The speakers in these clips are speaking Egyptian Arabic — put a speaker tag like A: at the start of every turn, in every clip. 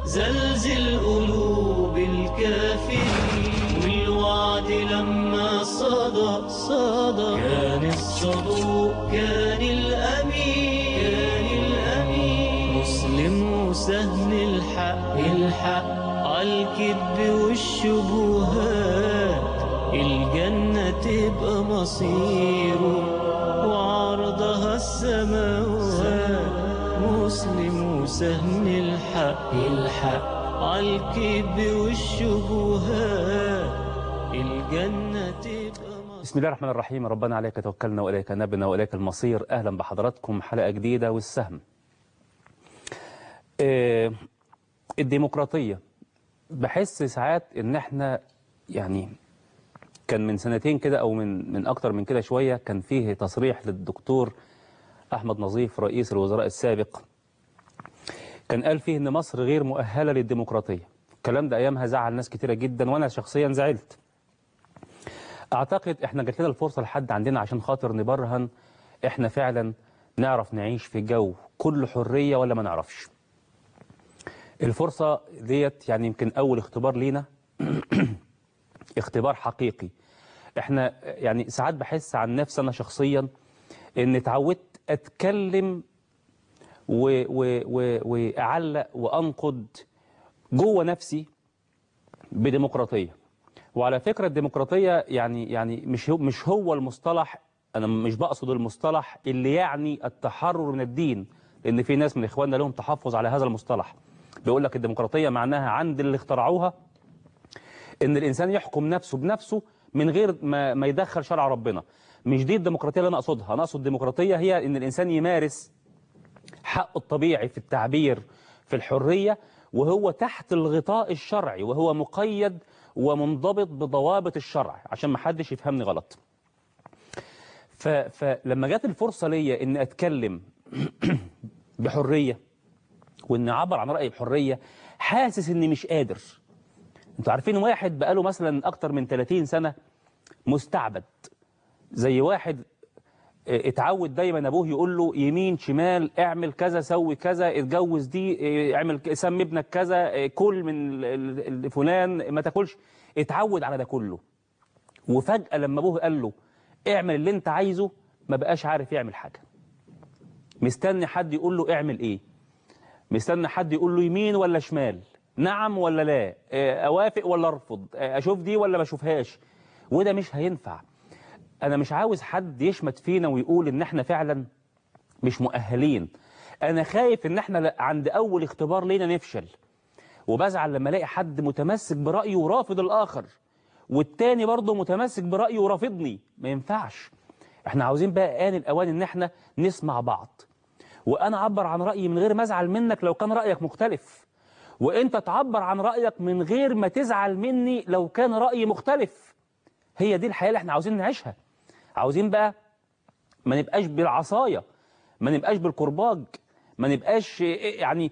A: زلزل قلوب الكافرين والوعد لما صدى صدى كان الصدوق كان الأمين كان الأمين مسلم وسهم الحق الحق عالكذب والشبهات الجنة تبقى مصيره وعرضها السماوات مسلم وسهم الحق الحق عالكذب والشبهات الجنة تبقى مصيره
B: بسم الله الرحمن الرحيم ربنا عليك توكلنا وإليك نبنا وإليك المصير أهلا بحضراتكم حلقة جديدة والسهم آه، الديمقراطية بحس ساعات إن إحنا يعني كان من سنتين كده أو من من أكتر من كده شوية كان فيه تصريح للدكتور أحمد نظيف رئيس الوزراء السابق كان قال فيه إن مصر غير مؤهلة للديمقراطية الكلام ده أيامها زعل ناس كتيرة جدا وأنا شخصيا زعلت اعتقد احنا جات لنا الفرصه لحد عندنا عشان خاطر نبرهن احنا فعلا نعرف نعيش في جو كله حريه ولا ما نعرفش الفرصه ديت يعني يمكن اول اختبار لينا اختبار حقيقي احنا يعني ساعات بحس عن نفسي انا شخصيا ان اتعودت اتكلم و و و واعلق وانقد جوه نفسي بديمقراطيه وعلى فكرة الديمقراطية يعني يعني مش هو مش هو المصطلح أنا مش بقصد المصطلح اللي يعني التحرر من الدين لأن في ناس من إخواننا لهم تحفظ على هذا المصطلح بيقول لك الديمقراطية معناها عند اللي اخترعوها إن الإنسان يحكم نفسه بنفسه من غير ما, ما يدخل شرع ربنا مش دي الديمقراطية اللي أنا أقصدها أنا أقصد الديمقراطية هي إن الإنسان يمارس حقه الطبيعي في التعبير في الحرية وهو تحت الغطاء الشرعي وهو مقيد ومنضبط بضوابط الشرع عشان ما حدش يفهمني غلط ف... فلما جت الفرصة ليا ان اتكلم بحرية وان اعبر عن رأيي بحرية حاسس اني مش قادر انتوا عارفين واحد بقاله مثلا اكتر من 30 سنة مستعبد زي واحد اتعود دايما ابوه يقول له يمين شمال اعمل كذا سوي كذا اتجوز دي اعمل سمي ابنك كذا كل من ال- ال- فلان ما تاكلش اتعود على ده كله وفجأة لما ابوه قال له اعمل اللي انت عايزه ما بقاش عارف يعمل حاجة مستني حد يقول له اعمل ايه مستني حد يقول له يمين ولا شمال نعم ولا لا اه، اوافق ولا ارفض اه، اشوف دي ولا ما اشوفهاش وده مش هينفع انا مش عاوز حد يشمت فينا ويقول ان احنا فعلا مش مؤهلين انا خايف ان احنا ل- عند اول اختبار لينا نفشل وبزعل لما الاقي حد متمسك برأيه ورافض الاخر والتاني برضه متمسك برأيه ورافضني ما ينفعش احنا عاوزين بقى آن الاوان ان احنا نسمع بعض وانا اعبر عن رأيي من غير ما ازعل منك لو كان رأيك مختلف وانت تعبر عن رأيك من غير ما تزعل مني لو كان رأيي مختلف هي دي الحياة اللي احنا عاوزين نعيشها عاوزين بقى ما نبقاش بالعصاية ما نبقاش بالكرباج ما نبقاش يعني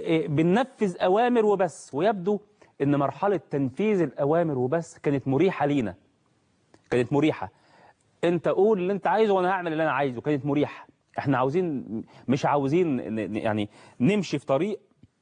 B: بننفذ أوامر وبس ويبدو أن مرحلة تنفيذ الأوامر وبس كانت مريحة لينا كانت مريحة أنت قول اللي أنت عايزه وأنا هعمل اللي أنا عايزه كانت مريحة احنا عاوزين مش عاوزين ن- ن- يعني نمشي في طريق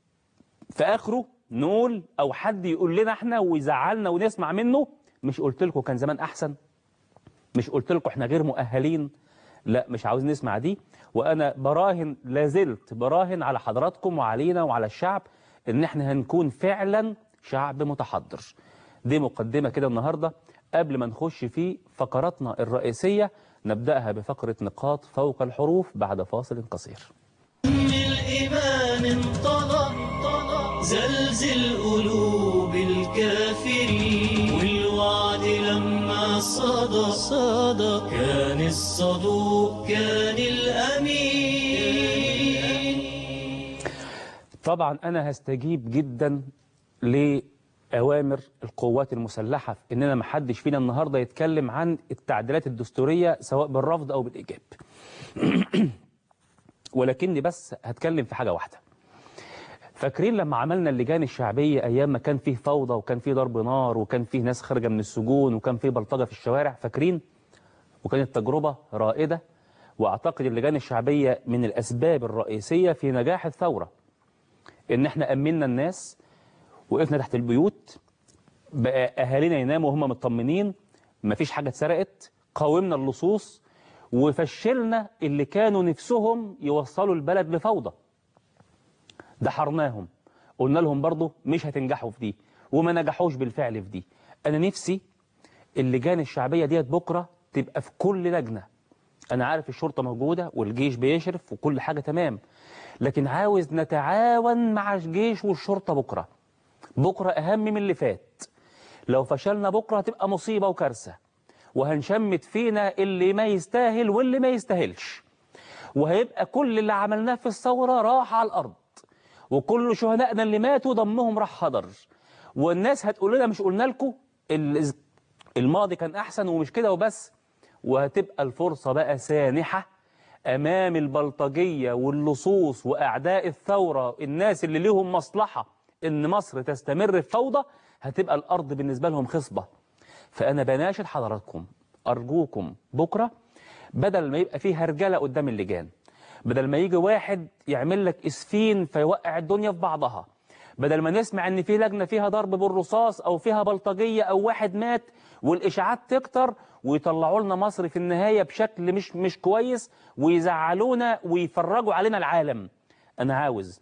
B: في آخره نقول أو حد يقول لنا احنا ويزعلنا ونسمع منه مش قلت لكم كان زمان أحسن مش قلت لكم احنا غير مؤهلين لا مش عاوز نسمع دي وانا براهن لازلت براهن على حضراتكم وعلينا وعلى الشعب ان احنا هنكون فعلا شعب متحضر دي مقدمة كده النهاردة قبل ما نخش في فقراتنا الرئيسية نبدأها بفقرة نقاط فوق الحروف بعد فاصل قصير
A: الإيمان انطلق زلزل قلوب الكافرين والوعد لما صدى صدى كان الصدوق كان الأمين
B: طبعا أنا هستجيب جدا لأوامر القوات المسلحة في إننا محدش فينا النهاردة يتكلم عن التعديلات الدستورية سواء بالرفض أو بالإيجاب ولكني بس هتكلم في حاجة واحدة فاكرين لما عملنا اللجان الشعبية أيام ما كان فيه فوضى وكان فيه ضرب نار وكان فيه ناس خارجة من السجون وكان فيه بلطجة في الشوارع فاكرين وكانت تجربة رائدة وأعتقد اللجان الشعبية من الأسباب الرئيسية في نجاح الثورة إن إحنا أمنا الناس وقفنا تحت البيوت بقى اهالينا يناموا وهم مطمنين مفيش حاجه اتسرقت قاومنا اللصوص وفشلنا اللي كانوا نفسهم يوصلوا البلد لفوضى دحرناهم قلنا لهم برضه مش هتنجحوا في دي وما نجحوش بالفعل في دي انا نفسي اللجان الشعبيه ديت بكره تبقى في كل لجنه انا عارف الشرطه موجوده والجيش بيشرف وكل حاجه تمام لكن عاوز نتعاون مع الجيش والشرطه بكره بكره اهم من اللي فات لو فشلنا بكره هتبقى مصيبه وكارثه وهنشمت فينا اللي ما يستاهل واللي ما يستاهلش وهيبقى كل اللي عملناه في الثوره راح على الارض وكل شهدائنا اللي ماتوا دمهم راح هدر والناس هتقول لنا مش قلنا لكم ال- الماضي كان احسن ومش كده وبس وهتبقى الفرصه بقى سانحه امام البلطجيه واللصوص واعداء الثوره الناس اللي ليهم مصلحه ان مصر تستمر في فوضى هتبقى الارض بالنسبه لهم خصبه فانا بناشد حضراتكم ارجوكم بكره بدل ما يبقى فيه هرجله قدام اللجان بدل ما يجي واحد يعمل لك اسفين فيوقع الدنيا في بعضها بدل ما نسمع ان في لجنه فيها ضرب بالرصاص او فيها بلطجيه او واحد مات والاشاعات تكتر ويطلعوا لنا مصر في النهايه بشكل مش مش كويس ويزعلونا ويفرجوا علينا العالم انا عاوز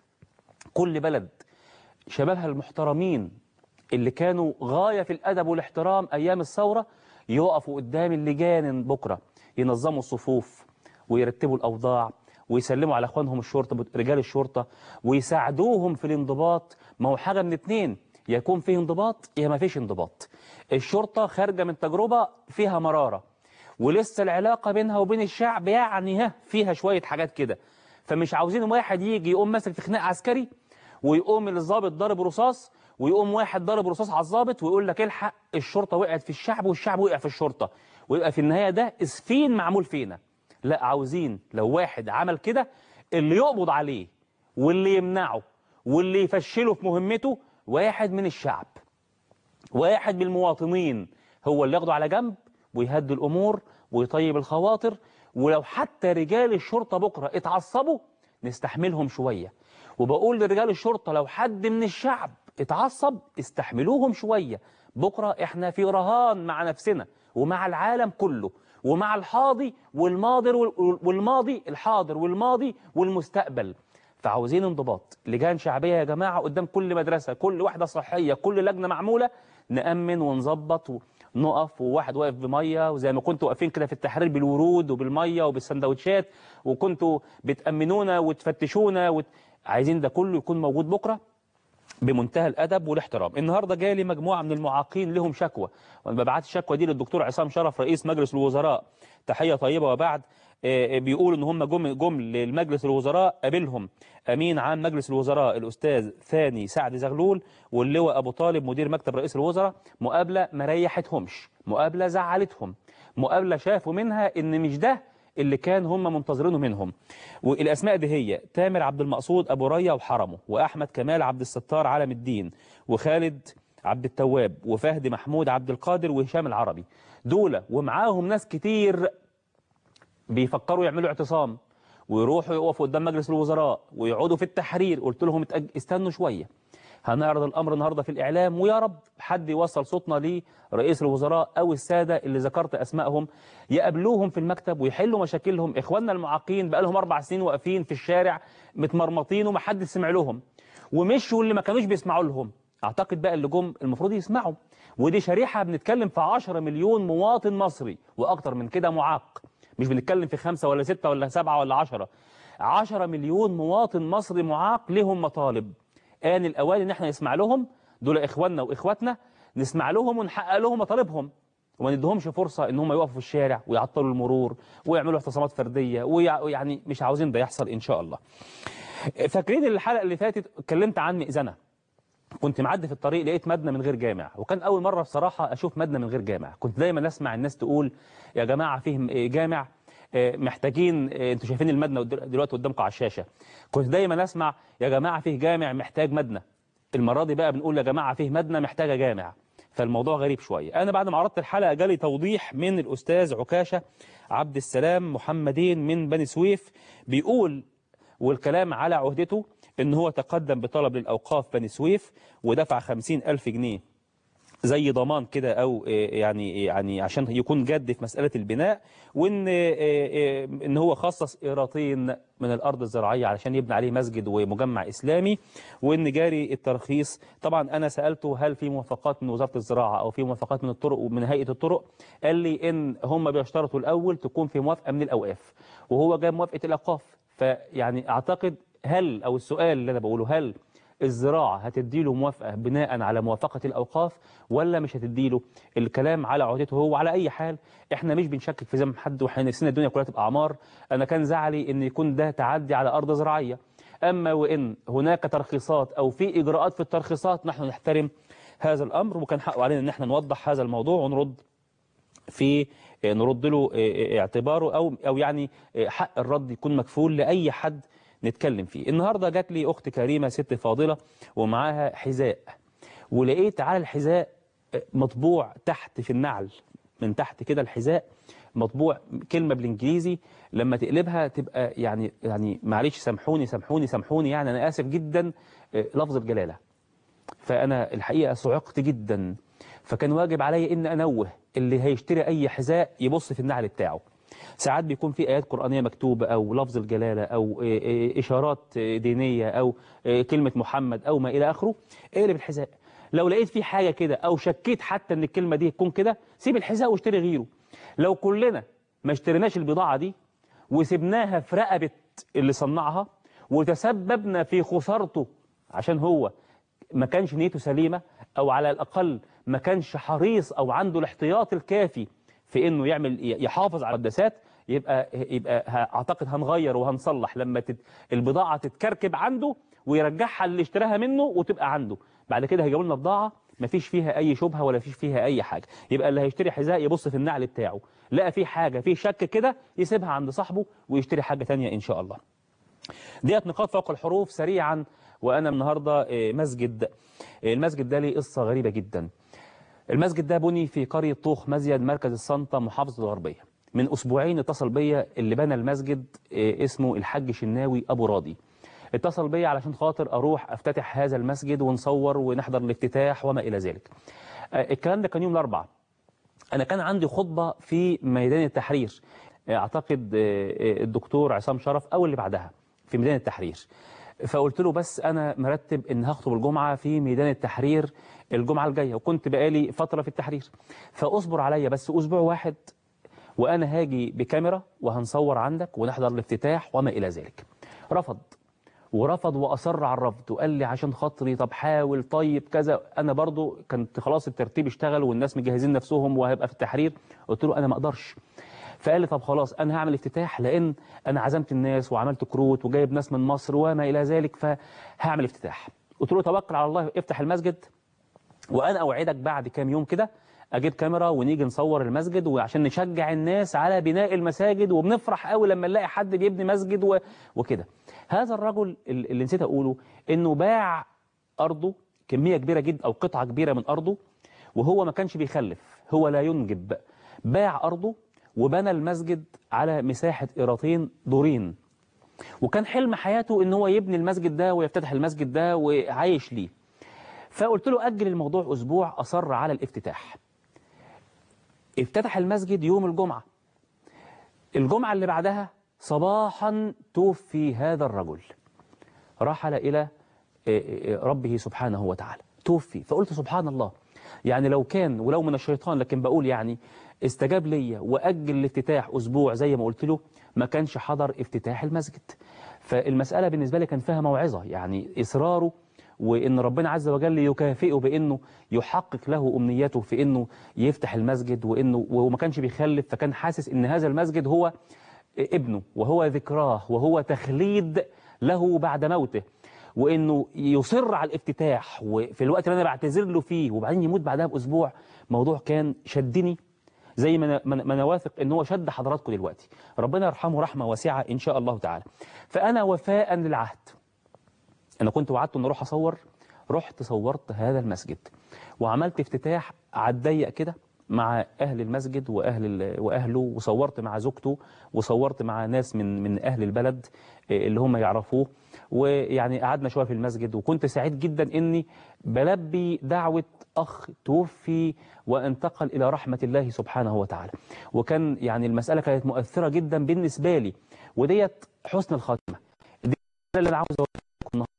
B: كل بلد شبابها المحترمين اللي كانوا غايه في الادب والاحترام ايام الثوره يقفوا قدام اللجان بكره ينظموا الصفوف ويرتبوا الاوضاع ويسلموا على اخوانهم الشرطه رجال الشرطه ويساعدوهم في الانضباط ما هو حاجه من اتنين يا يكون فيه انضباط يا ما فيش انضباط الشرطه خارجه من تجربه فيها مراره ولسه العلاقه بينها وبين الشعب يعني ها فيها شويه حاجات كده فمش عاوزين واحد يجي يقوم ماسك في خناق عسكري ويقوم الضابط ضارب رصاص ويقوم واحد ضارب رصاص على الضابط ويقول لك الحق الشرطه وقعت في الشعب والشعب وقع في الشرطه ويبقى في النهايه ده اسفين معمول فينا لا عاوزين لو واحد عمل كده اللي يقبض عليه واللي يمنعه واللي يفشله في مهمته واحد من الشعب واحد من المواطنين هو اللي ياخده على جنب ويهدي الامور ويطيب الخواطر ولو حتى رجال الشرطه بكره اتعصبوا نستحملهم شويه وبقول لرجال الشرطه لو حد من الشعب اتعصب استحملوهم شويه بكره احنا في رهان مع نفسنا ومع العالم كله ومع الحاضي والماضي والماضي الحاضر والماضي والمستقبل فعاوزين انضباط لجان شعبيه يا جماعه قدام كل مدرسه كل وحده صحيه كل لجنه معموله نامن ونظبط ونقف وواحد واقف بميه وزي ما كنتوا واقفين كده في التحرير بالورود وبالميه وبالسندوتشات وكنتوا بتامنونا وتفتشونا وت... عايزين ده كله يكون موجود بكره بمنتهى الادب والاحترام النهارده جالي مجموعه من المعاقين لهم شكوى وانا ببعت الشكوى دي للدكتور عصام شرف رئيس مجلس الوزراء تحيه طيبه وبعد بيقولوا ان هم جم جم للمجلس الوزراء قابلهم امين عام مجلس الوزراء الاستاذ ثاني سعد زغلول واللواء ابو طالب مدير مكتب رئيس الوزراء مقابله ما ريحتهمش مقابله زعلتهم مقابله شافوا منها ان مش ده اللي كان هم منتظرينه منهم والاسماء دي هي تامر عبد المقصود ابو ريا وحرمه واحمد كمال عبد الستار علم الدين وخالد عبد التواب وفهد محمود عبد القادر وهشام العربي دول ومعاهم ناس كتير بيفكروا يعملوا اعتصام ويروحوا يقفوا قدام مجلس الوزراء ويقعدوا في التحرير قلت لهم استنوا شويه هنعرض الامر النهارده في الاعلام ويا رب حد يوصل صوتنا لرئيس الوزراء او الساده اللي ذكرت اسمائهم يقابلوهم في المكتب ويحلوا مشاكلهم اخواننا المعاقين بقى لهم اربع سنين واقفين في الشارع متمرمطين ومحدش سمع لهم ومشوا اللي ما كانوش بيسمعوا لهم اعتقد بقى اللي جم المفروض يسمعوا ودي شريحه بنتكلم في 10 مليون مواطن مصري واكتر من كده معاق مش بنتكلم في خمسة ولا ستة ولا سبعة ولا عشرة عشرة مليون مواطن مصري معاق لهم مطالب آن الأوان إن احنا نسمع لهم دول إخواننا وإخواتنا نسمع لهم ونحقق لهم مطالبهم وما ندهمش فرصة إن هم يقفوا في الشارع ويعطلوا المرور ويعملوا اعتصامات فردية ويعني مش عاوزين ده يحصل إن شاء الله فاكرين الحلقة اللي فاتت اتكلمت عن مئذنة كنت معدي في الطريق لقيت مبنى من غير جامع وكان أول مرة بصراحة أشوف مبنى من غير جامع كنت دايما أسمع الناس تقول يا جماعة فيه جامع محتاجين انتوا شايفين المبنى دلوقتي قدامكم على الشاشة كنت دايما أسمع يا جماعة فيه جامع محتاج مبنى المرة دي بقى بنقول يا جماعة فيه مبنى محتاجة جامع فالموضوع غريب شوية أنا بعد ما عرضت الحلقة جالي توضيح من الأستاذ عكاشة عبد السلام محمدين من بني سويف بيقول والكلام على عهدته ان هو تقدم بطلب للأوقاف بني سويف ودفع خمسين ألف جنيه زي ضمان كده او يعني يعني عشان يكون جد في مساله البناء وان ان هو خصص قيراطين من الارض الزراعيه علشان يبني عليه مسجد ومجمع اسلامي وان جاري الترخيص طبعا انا سالته هل في موافقات من وزاره الزراعه او في موافقات من الطرق ومن هيئه الطرق قال لي ان هم بيشترطوا الاول تكون في موافقه من الاوقاف وهو جاب موافقه الاوقاف فيعني اعتقد هل او السؤال اللي انا بقوله هل الزراعة هتديله موافقة بناء على موافقة الأوقاف ولا مش هتديله الكلام على عهدته هو على أي حال إحنا مش بنشكك في ذنب حد وإحنا نفسنا الدنيا كلها تبقى أعمار أنا كان زعلي إن يكون ده تعدي على أرض زراعية أما وإن هناك ترخيصات أو في إجراءات في الترخيصات نحن نحترم هذا الأمر وكان حقه علينا إن إحنا نوضح هذا الموضوع ونرد في نرد له اعتباره أو أو يعني حق الرد يكون مكفول لأي حد نتكلم فيه النهاردة جات لي أخت كريمة ست فاضلة ومعاها حذاء ولقيت على الحذاء مطبوع تحت في النعل من تحت كده الحذاء مطبوع كلمة بالإنجليزي لما تقلبها تبقى يعني يعني معلش سامحوني سامحوني سامحوني يعني أنا آسف جدا لفظ الجلالة فأنا الحقيقة صعقت جدا فكان واجب علي إن أنوه اللي هيشتري أي حذاء يبص في النعل بتاعه ساعات بيكون في آيات قرآنية مكتوبة أو لفظ الجلالة أو إشارات دينية أو كلمة محمد أو ما إلى آخره اقلب الحذاء لو لقيت في حاجة كده أو شكيت حتى إن الكلمة دي تكون كده سيب الحذاء واشتري غيره لو كلنا ما اشتريناش البضاعة دي وسبناها في رقبة اللي صنعها وتسببنا في خسارته عشان هو ما كانش نيته سليمة أو على الأقل ما كانش حريص أو عنده الاحتياط الكافي في انه يعمل يحافظ على المقدسات يبقى يبقى اعتقد هنغير وهنصلح لما تت البضاعه تتكركب عنده ويرجعها اللي اشتراها منه وتبقى عنده بعد كده هيجيبوا لنا بضاعه ما فيش فيها اي شبهه ولا فيش فيها اي حاجه يبقى اللي هيشتري حذاء يبص في النعل بتاعه لقى في حاجه في شك كده يسيبها عند صاحبه ويشتري حاجه ثانيه ان شاء الله ديت نقاط فوق الحروف سريعا وانا النهارده مسجد المسجد ده ليه قصه غريبه جدا المسجد ده بني في قرية طوخ مزيد مركز السلطة محافظة الغربية من أسبوعين اتصل بيا اللي بنى المسجد اسمه الحاج شناوي أبو راضي اتصل بيا علشان خاطر أروح أفتتح هذا المسجد ونصور ونحضر الافتتاح وما إلى ذلك الكلام ده كان يوم الأربعاء أنا كان عندي خطبة في ميدان التحرير أعتقد الدكتور عصام شرف أو اللي بعدها في ميدان التحرير فقلت له بس أنا مرتب إن هخطب الجمعة في ميدان التحرير الجمعة الجاية وكنت بقالي فترة في التحرير فأصبر عليا بس أسبوع واحد وأنا هاجي بكاميرا وهنصور عندك ونحضر الافتتاح وما إلى ذلك رفض ورفض وأصر على الرفض وقال لي عشان خاطري طب حاول طيب كذا أنا برضو كنت خلاص الترتيب اشتغل والناس مجهزين نفسهم وهيبقى في التحرير قلت له أنا ما أقدرش فقال لي طب خلاص أنا هعمل افتتاح لأن أنا عزمت الناس وعملت كروت وجايب ناس من مصر وما إلى ذلك فهعمل افتتاح قلت له توكل على الله افتح المسجد وانا اوعدك بعد كام يوم كده اجيب كاميرا ونيجي نصور المسجد وعشان نشجع الناس على بناء المساجد وبنفرح قوي لما نلاقي حد بيبني مسجد و... وكده هذا الرجل اللي نسيت اقوله انه باع ارضه كميه كبيره جدا او قطعه كبيره من ارضه وهو ما كانش بيخلف هو لا ينجب باع ارضه وبنى المسجد على مساحه قيراطين دورين وكان حلم حياته ان هو يبني المسجد ده ويفتتح المسجد ده وعايش ليه فقلت له أجل الموضوع أسبوع أصر على الافتتاح افتتح المسجد يوم الجمعة الجمعة اللي بعدها صباحا توفي هذا الرجل رحل إلى ربه سبحانه وتعالى توفي فقلت سبحان الله يعني لو كان ولو من الشيطان لكن بقول يعني استجاب لي وأجل الافتتاح أسبوع زي ما قلت له ما كانش حضر افتتاح المسجد فالمسألة بالنسبة لي كان فيها موعظة يعني إصراره وإن ربنا عز وجل يكافئه بأنه يحقق له أمنيته في أنه يفتح المسجد وإنه وما كانش بيخلف فكان حاسس أن هذا المسجد هو ابنه وهو ذكراه وهو تخليد له بعد موته وانه يصر على الافتتاح وفي الوقت اللي انا بعتذر له فيه وبعدين يموت بعدها باسبوع موضوع كان شدني زي ما ما انا واثق ان هو شد حضراتكم دلوقتي ربنا يرحمه رحمه واسعه ان شاء الله تعالى فانا وفاء للعهد انا كنت وعدت ان اروح اصور رحت صورت هذا المسجد وعملت افتتاح على الضيق كده مع أهل المسجد وأهل ال- وأهله وصورت مع زوجته وصورت مع ناس من من أهل البلد آه، اللي هم يعرفوه ويعني قعدنا شوية في المسجد وكنت سعيد جدا إني بلبي دعوة أخ توفي وانتقل إلى رحمة الله سبحانه وتعالى وكان يعني المسألة كانت مؤثرة جدا بالنسبة لي وديت حسن الخاتمة دي اللي أنا عاوز أقول لكم النهاردة.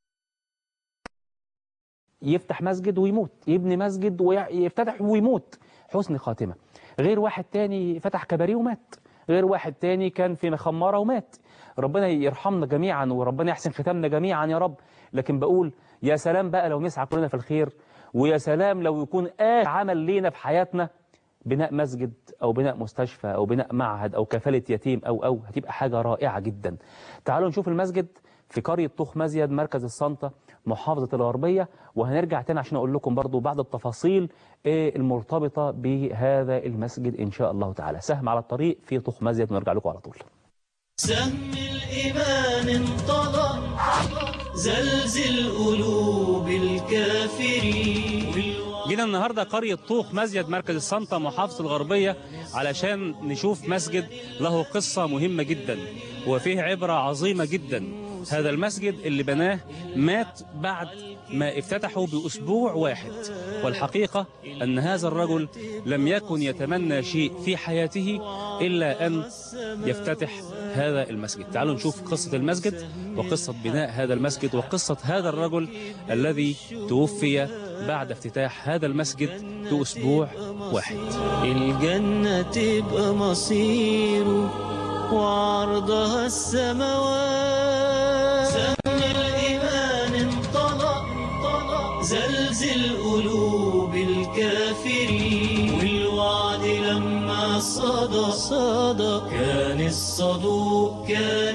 B: يفتح مسجد ويموت يبني مسجد ويفتتح ويموت حسن خاتمة غير واحد تاني فتح كباريه ومات غير واحد تاني كان في خمارة ومات ربنا يرحمنا جميعا وربنا يحسن ختامنا جميعا يا رب لكن بقول يا سلام بقى لو نسعى كلنا في الخير ويا سلام لو يكون آخر عمل لينا في حياتنا بناء مسجد أو بناء مستشفى أو بناء معهد أو كفالة يتيم أو أو هتبقى حاجة رائعة جدا تعالوا نشوف المسجد في قرية طوخ مزيد مركز السلطة محافظة الغربية وهنرجع تاني عشان أقول لكم برضو بعض التفاصيل إيه المرتبطة بهذا المسجد إن شاء الله تعالى سهم على الطريق في طوخ مزيد ونرجع لكم على طول
A: سهم الإيمان انطلق زلزل قلوب الكافرين
B: جينا النهاردة قرية طوخ مسجد مركز السلطة محافظة الغربية علشان نشوف مسجد له قصة مهمة جدا وفيه عبرة عظيمة جدا هذا المسجد اللي بناه مات بعد ما افتتحه بأسبوع واحد والحقيقة أن هذا الرجل لم يكن يتمنى شيء في حياته إلا أن يفتتح هذا المسجد تعالوا نشوف قصة المسجد وقصة بناء هذا المسجد وقصة هذا الرجل الذي توفي بعد افتتاح هذا المسجد بأسبوع واحد
A: الجنة تبقى مصيره وعرضها السماوات سم الإيمان انطلق زلزل قلوب الكافرين والوعد لما صدى صدى كان الصدوق كان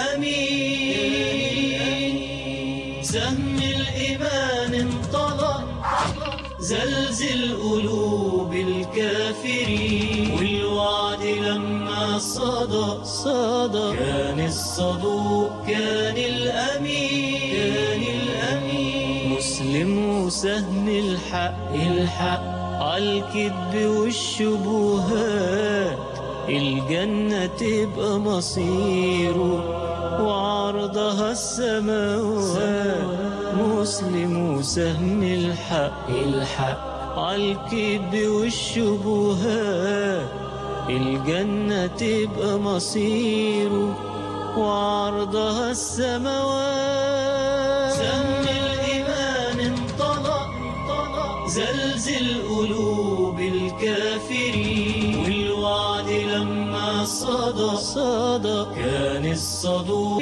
A: الأمين سهم الإيمان انطلق زلزل قلوب الكافرين والوعد لما صدى صدى كان الصدوق كان الأمين كان الأمين مسلم وسهم الحق الحق عالكذب والشبهات الجنة تبقى مصيره وعرضها السماوات مسلم وسهم الحق الحق عالكذب والشبهات الجنة تبقى مصيره وعرضها السماوات سم الإيمان انطلق زلزل قلوب الكافرين والوعد لما صدى صدى كان الصدوق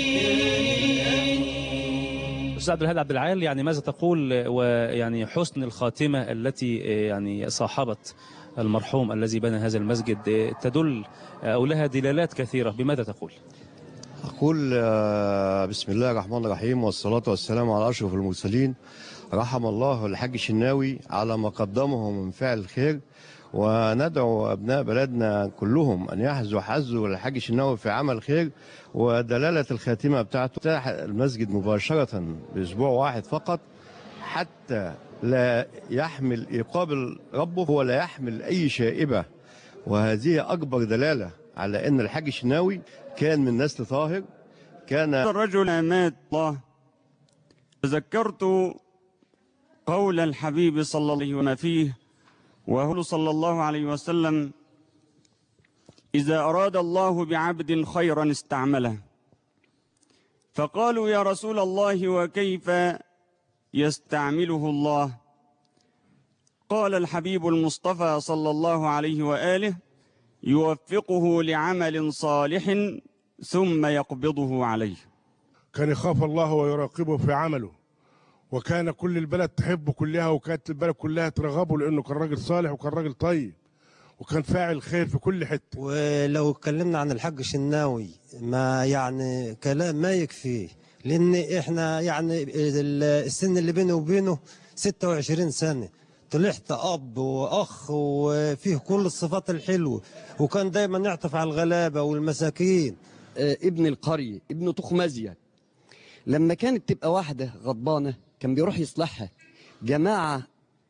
B: أستاذ عبد الهادي عبد العال يعني ماذا تقول ويعني حسن الخاتمة التي يعني صاحبت المرحوم الذي بنى هذا المسجد تدل أو لها دلالات كثيرة بماذا تقول؟
C: أقول آه، بسم الله الرحمن الرحيم والصلاة والسلام على أشرف المرسلين رحم الله الحاج الشناوي على ما قدمه من فعل الخير وندعو أبناء بلدنا كلهم أن يحزوا حزوا الحاج الشناوي في عمل خير ودلالة الخاتمة بتاعته افتتاح المسجد مباشرة بأسبوع واحد فقط حتى لا يحمل يقابل ربه ولا يحمل أي شائبة وهذه أكبر دلالة على أن الحاج الشناوي كان من نسل طاهر كان
D: الرجل مات الله تذكرت قول الحبيب صلى الله عليه وسلم فيه وهو صلى الله عليه وسلم إذا أراد الله بعبد خيرا استعمله فقالوا يا رسول الله وكيف يستعمله الله قال الحبيب المصطفى صلى الله عليه وآله يوفقه لعمل صالح ثم يقبضه عليه
E: كان يخاف الله ويراقبه في عمله وكان كل البلد تحبه كلها وكانت البلد كلها ترغبه لانه كان راجل صالح وكان راجل طيب وكان فاعل خير في كل حته
F: ولو اتكلمنا عن الحاج الشناوي ما يعني كلام ما يكفيه لان احنا يعني ال- السن اللي بيني وبينه 26 سنه طلعت اب واخ وفيه كل الصفات الحلوه وكان دايما يعطف على الغلابه والمساكين
G: آه، ابن القرية ابن طخمزية لما كانت تبقى واحدة غضبانة كان بيروح يصلحها جماعة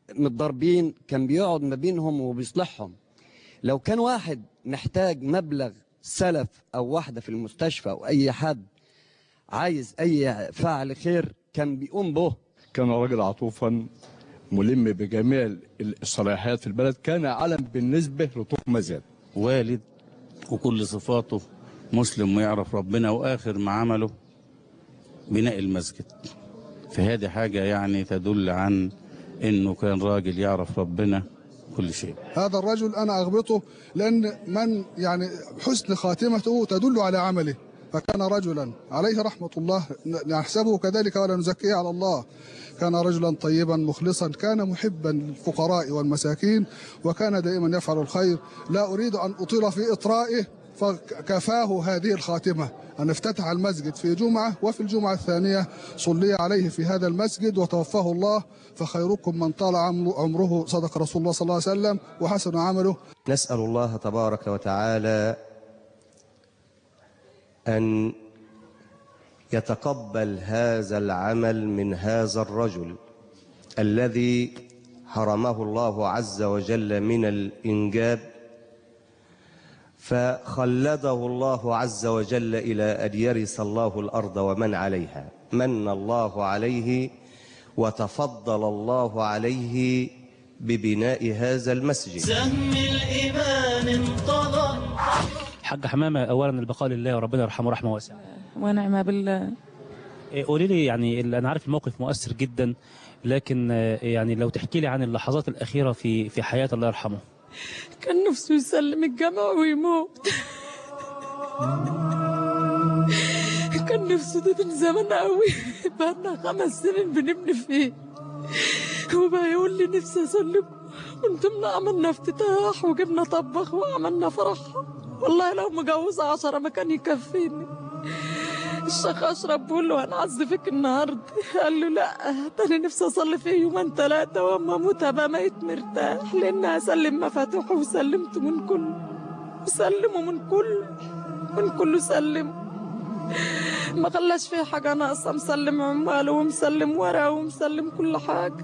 G: متضربين كان بيقعد ما بينهم وبيصلحهم لو كان واحد محتاج مبلغ سلف او واحده في المستشفى او اي حد عايز اي فعل خير كان بيقوم به
H: كان راجل عطوفا ملم بجميع الصلاحيات في البلد كان علم بالنسبة لطوف مزاد
I: والد وكل صفاته مسلم ويعرف ربنا واخر ما عمله بناء المسجد فهذه حاجه يعني تدل عن انه كان راجل يعرف ربنا كل شيء
J: هذا الرجل أنا أغبطه لأن من يعني حسن خاتمته تدل على عمله فكان رجلا عليه رحمة الله نحسبه كذلك ولا نزكيه على الله كان رجلا طيبا مخلصا كان محبا للفقراء والمساكين وكان دائما يفعل الخير لا أريد أن أطيل في إطرائه فكفاه هذه الخاتمة أن افتتح المسجد في جمعة وفي الجمعة الثانية صلي عليه في هذا المسجد وتوفاه الله فخيركم من طال عمره- عمره صدق رسول الله صلى الله عليه وسلم وحسن عمله
K: نسأل الله تبارك وتعالى أن يتقبل هذا العمل من هذا الرجل الذي حرمه الله عز وجل من الإنجاب فخلده الله عز وجل إلى أن يرث الله الأرض ومن عليها من الله عليه وتفضل الله عليه ببناء هذا المسجد
A: سهم الإيمان انطلق
B: حاج حمامه اولا البقاء لله وربنا يرحمه رحمه واسعه
L: ونعم بالله
B: إيه، قولي لي يعني ال- انا عارف الموقف مؤثر جدا لكن آه، يعني لو تحكي لي عن اللحظات الاخيره في في حياه الله يرحمه
L: كان نفسه يسلم الجامع ويموت كان نفسه ده من زمان قوي بقالنا خمس سنين بنبني فيه هو بقى يقول لي نفسي اسلم قلت له عملنا افتتاح وجبنا طبخ وعملنا فرح والله لو مجوزة عشرة ما كان يكفيني الشيخ اشرف بقول له هنعزفك النهارده قال له لا تاني نفسي اصلي فيه يومين ثلاثه واما اموت ابقى ميت مرتاح لان هسلم مفاتيحه وسلمت من كله وسلمه من كله من كله سلم ما خلاش فيه حاجه ناقصه مسلم عماله ومسلم ورقه ومسلم كل حاجه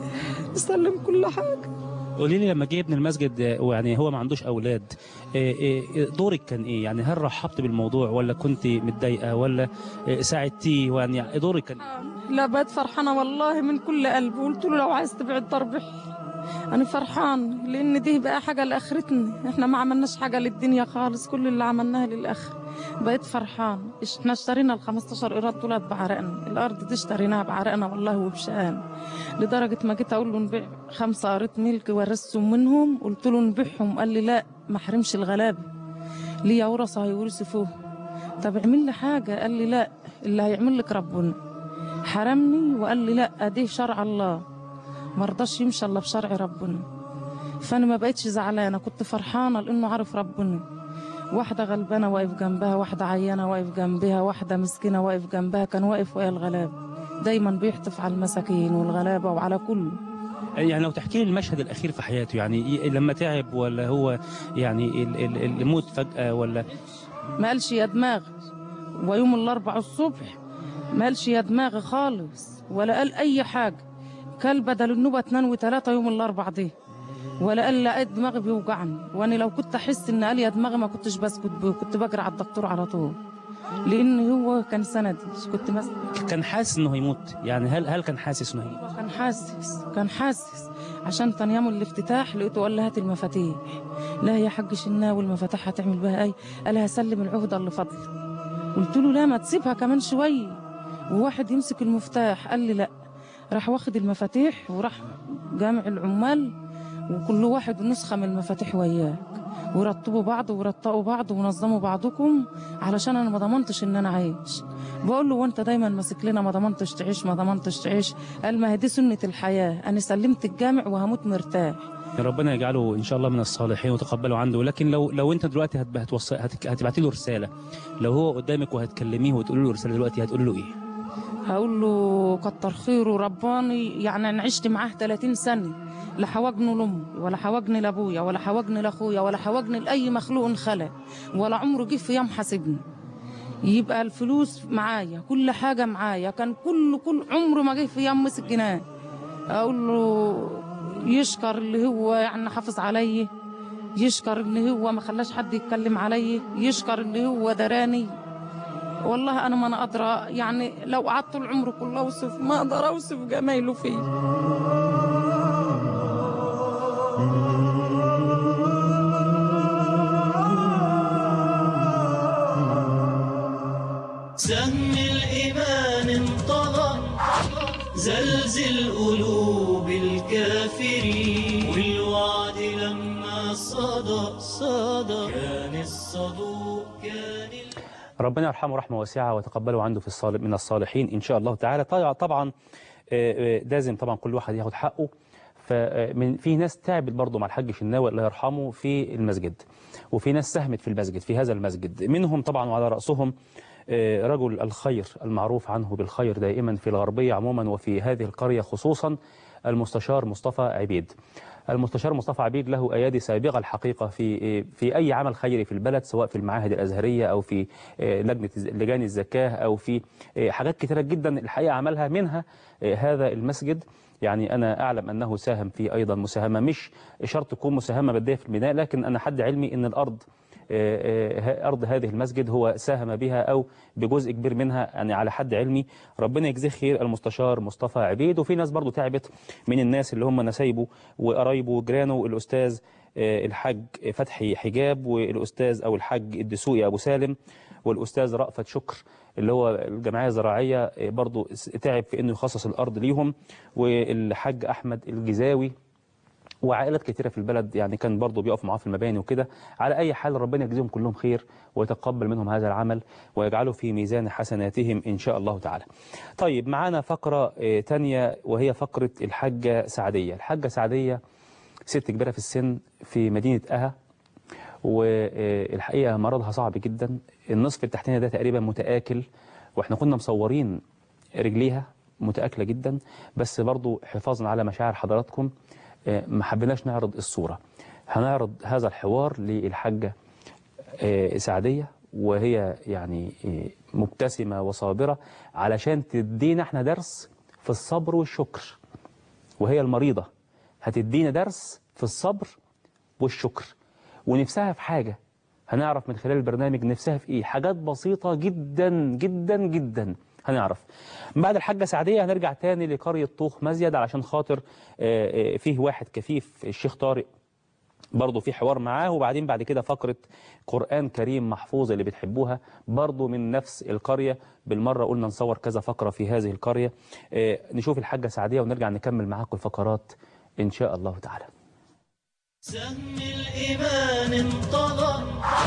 L: مسلم كل حاجه
B: قولي لي لما جه ابن المسجد آه، ويعني هو ما عندوش اولاد آه، آه، دورك كان ايه يعني هل رحبت بالموضوع ولا كنت متضايقه ولا آه، ساعدتيه يعني دورك كان إيه؟
L: لا بقيت فرحانة والله من كل قلبي قلت له لو عايز تبيع الدار بيع أنا فرحان لأن دي بقى حاجة لآخرتنا إحنا ما عملناش حاجة للدنيا خالص كل اللي عملناها للآخر بقيت فرحان إحنا اشترينا ال 15 إيراد دولار بعرقنا الأرض دي اشتريناها بعرقنا والله وبشقان لدرجة ما جيت أقول له نبيع خمسة أريد ملك ورثتهم منهم قلت له نبيعهم قال لي لا ما حرمش الغلابة ليا ورثة هيورثوا فوق طب اعمل لي حاجة قال لي لا اللي هيعمل لك ربنا حرمني وقال لي لا دي شرع الله ما رضاش يمشي الا بشرع ربنا فانا ما بقتش زعلانه كنت فرحانه لانه عارف ربنا واحده غلبانه واقف جنبها واحده عيانه واقف جنبها واحده مسكينه واقف جنبها كان واقف ويا الغلابه دايما بيحتف على المساكين والغلابه وعلى كله
B: يعني لو تحكي لي المشهد الاخير في حياته يعني إيه- لما تعب ولا هو يعني ال- ال- الموت فجاه ولا
L: ما قالش يا دماغ ويوم الاربع الصبح ما قالش يا دماغ خالص ولا قال اي حاجه كل بدل النوبه اتنين وتلاته يوم الاربع دي ولا قال لا دماغي بيوجعني وانا لو كنت احس ان قال يا دماغي ما كنتش بسكت بيه كنت بجري على الدكتور على طول لان هو كان سندي كنت مس...
B: كان حاسس انه هيموت يعني هل هل كان حاسس انه هيموت
L: كان حاسس كان حاسس عشان تاني يوم الافتتاح لقيته قال لي هات المفاتيح لا يا حاج شناوي المفاتيح هتعمل بها ايه قال هسلم العهده اللي فاضله قلت له لا ما تسيبها كمان شويه وواحد يمسك المفتاح قال لي لا راح واخد المفاتيح وراح جامع العمال وكل واحد نسخه من المفاتيح وياك ورتبوا بعض ورتقوا بعض ونظموا بعضكم علشان انا ما ضمنتش ان انا عايش بقول له وانت دايما ماسك لنا ما ضمنتش تعيش ما ضمنتش تعيش قال ما هي دي سنه الحياه انا سلمت الجامع وهموت مرتاح
B: ربنا يجعله ان شاء الله من الصالحين وتقبله عنده لكن لو لو انت دلوقتي هتب- هتوصل هت- هتبعتي له رساله لو هو قدامك وهتكلميه وتقولي له رساله دلوقتي هتقولي له ايه
L: هقول له كتر خيره رباني يعني انا عشت معاه 30 سنه لا حوجني لامي ولا حوجني لابويا ولا حوجني لاخويا ولا حوجني لاي مخلوق خلق ولا عمره جه في يوم حاسبني يبقى الفلوس معايا كل حاجه معايا كان كل كل عمره ما جه في يوم مسك جنيه اقول له يشكر اللي هو يعني حافظ علي يشكر اللي هو ما خلاش حد يتكلم علي يشكر اللي هو دراني والله انا ما انا قادره يعني لو قعدت طول عمري كله اوصف ما اقدر اوصف جمايله فيه
A: سهم الإيمان انطلق زلزل قلوب الكافرين والوعد لما صدى صدى كان الصدوق كان
B: ربنا يرحمه رحمة واسعة وتقبله عنده في الصالح من الصالحين إن شاء الله تعالى طبعا طبعا آه، آه، لازم طبعا كل واحد ياخد حقه فمن في ناس تعبت برضه مع الحاج شناوي الله يرحمه في المسجد وفي ناس ساهمت في المسجد في هذا المسجد منهم طبعا وعلى رأسهم آه، رجل الخير المعروف عنه بالخير دائما في الغربية عموما وفي هذه القرية خصوصا المستشار مصطفى عبيد المستشار مصطفى عبيد له ايادي سابقه الحقيقه في في اي عمل خيري في البلد سواء في المعاهد الازهريه او في لجنه لجان الزكاه او في حاجات كثيره جدا الحقيقه عملها منها هذا المسجد يعني انا اعلم انه ساهم في ايضا مساهمه مش شرط تكون مساهمه ماديه في البناء لكن انا حد علمي ان الارض أرض هذه المسجد هو ساهم بها أو بجزء كبير منها يعني على حد علمي ربنا يجزيه خير المستشار مصطفى عبيد وفي ناس برضو تعبت من الناس اللي هم نسايبه وقرايبه وجيرانه الأستاذ الحاج فتحي حجاب والأستاذ أو الحاج الدسوقي أبو سالم والأستاذ رأفت شكر اللي هو الجمعية الزراعية برضو تعب في أنه يخصص الأرض ليهم والحاج أحمد الجزاوي وعائلات كثيرة في البلد يعني كان برضه بيقف معاه في المباني وكده على أي حال ربنا يجزيهم كلهم خير ويتقبل منهم هذا العمل ويجعله في ميزان حسناتهم إن شاء الله تعالى طيب معانا فقرة تانية وهي فقرة الحاجة سعدية الحاجة سعدية ست كبيرة في السن في مدينة أها والحقيقة مرضها صعب جدا النصف التحتاني ده تقريبا متآكل واحنا كنا مصورين رجليها متآكلة جدا بس برضو حفاظا على مشاعر حضراتكم ما حبيناش نعرض الصورة هنعرض هذا الحوار للحاجة سعدية وهي يعني مبتسمة وصابرة علشان تدينا احنا درس في الصبر والشكر وهي المريضة هتدينا درس في الصبر والشكر ونفسها في حاجة هنعرف من خلال البرنامج نفسها في ايه حاجات بسيطة جدا جدا جدا هنعرف بعد الحاجة سعدية هنرجع تاني لقرية طوخ مزيد علشان خاطر فيه واحد كفيف الشيخ طارق برضه في حوار معاه وبعدين بعد كده فقرة قرآن كريم محفوظ اللي بتحبوها برضه من نفس القرية بالمرة قلنا نصور كذا فقرة في هذه القرية نشوف الحاجة سعدية ونرجع نكمل معاكم الفقرات إن شاء الله تعالى
A: سهم الإيمان انطلق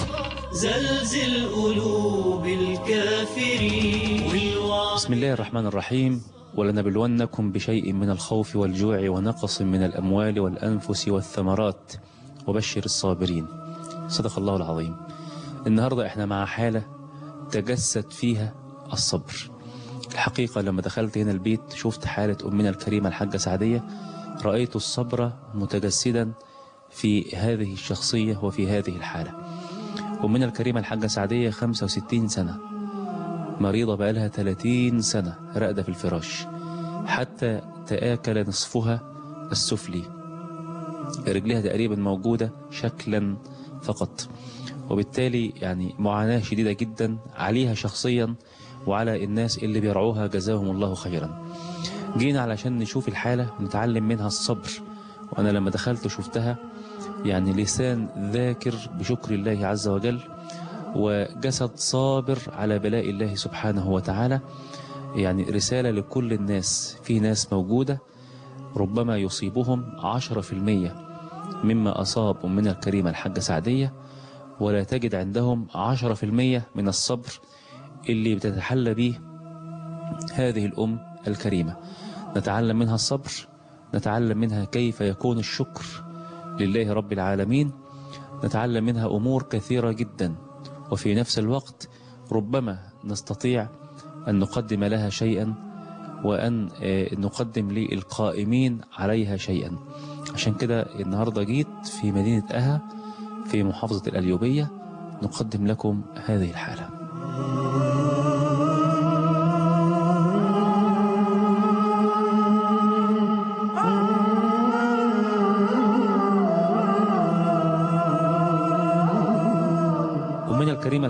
A: زلزل قلوب الكافرين والوعد
B: بسم الله الرحمن الرحيم ولنبلونكم بشيء من الخوف والجوع ونقص من الأموال والأنفس والثمرات وبشر الصابرين صدق الله العظيم النهاردة احنا مع حالة تجسد فيها الصبر الحقيقة لما دخلت هنا البيت شفت حالة أمنا الكريمة الحاجة سعدية رأيت الصبر متجسدا في هذه الشخصية وفي هذه الحالة أمنا الكريمة الحاجة سعدية 65 سنة مريضة بقالها 30 سنة راقدة في الفراش حتى تآكل نصفها السفلي رجلها تقريبا موجودة شكلا فقط وبالتالي يعني معاناة شديدة جدا عليها شخصيا وعلى الناس اللي بيرعوها جزاهم الله خيرا جينا علشان نشوف الحالة ونتعلم منها الصبر وأنا لما دخلت وشفتها يعني لسان ذاكر بشكر الله عز وجل وجسد صابر على بلاء الله سبحانه وتعالى يعني رسالة لكل الناس في ناس موجودة ربما يصيبهم عشرة في المية مما أصاب أمنا الكريمة الحاجة سعدية ولا تجد عندهم عشرة في المية من الصبر اللي بتتحلى به هذه الأم الكريمة نتعلم منها الصبر نتعلم منها كيف يكون الشكر لله رب العالمين نتعلم منها أمور كثيرة جدا وفي نفس الوقت ربما نستطيع أن نقدم لها شيئا وأن نقدم للقائمين عليها شيئا عشان كده النهاردة جيت في مدينة أها في محافظة الأليوبية نقدم لكم هذه الحالة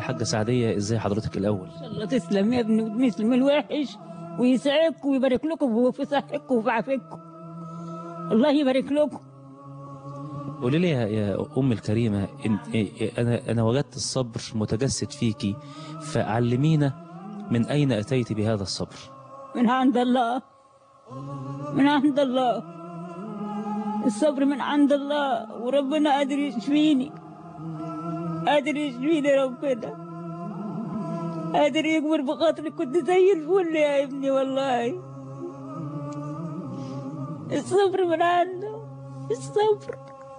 B: الحاجة سعدية ازاي حضرتك الأول
M: الله تسلم يا ابني وتسلم الوحش ويسعدكم ويبارك لكم وفي صحتكم وفي عافيتكم الله يبارك لكم
B: قولي لي يا- يا أم الكريمة انت إيه- أنا أنا وجدت الصبر متجسد فيكي فعلمينا من أين أتيت بهذا الصبر
M: من عند الله من عند الله الصبر من عند الله وربنا قادر يشفيني قادر يشفيني ربنا قادر يكبر بخاطري كنت زي الفل يا ابني والله الصبر من عنده الصبر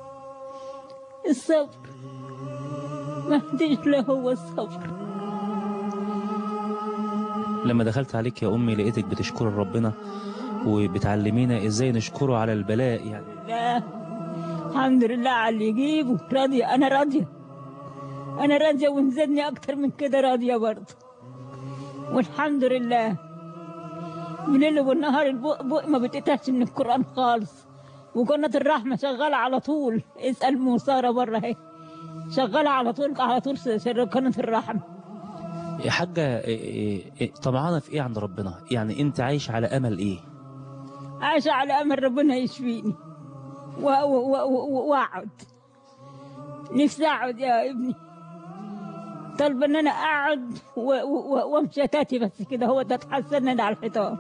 M: الصبر ما فيش له هو الصبر
B: لما دخلت عليك يا أمي لقيتك بتشكر ربنا وبتعلمينا ازاي نشكره على البلاء يعني
M: لا الحمد لله على اللي يجيبه راضية أنا راضية أنا راضية ونزلني أكتر من كده راضية برضه والحمد لله من الليل والنهار البق بق ما بتقطعش من القرآن خالص وقناة الرحمة شغالة على طول اسأل موسارة بره اهي شغالة على طول على طول شغالة قناة الرحمة
B: يا حاجة إيه- إيه- إيه، طمعانة في ايه عند ربنا يعني انت عايش على امل ايه
M: عايشة على أمل ربنا يشفيني و- و- و- و- وأقعد نفسي أقعد يا ابني طالبة إن أنا أقعد و- و- وأمشي تاتي بس كده هو ده اتحسن أنا على الحيطان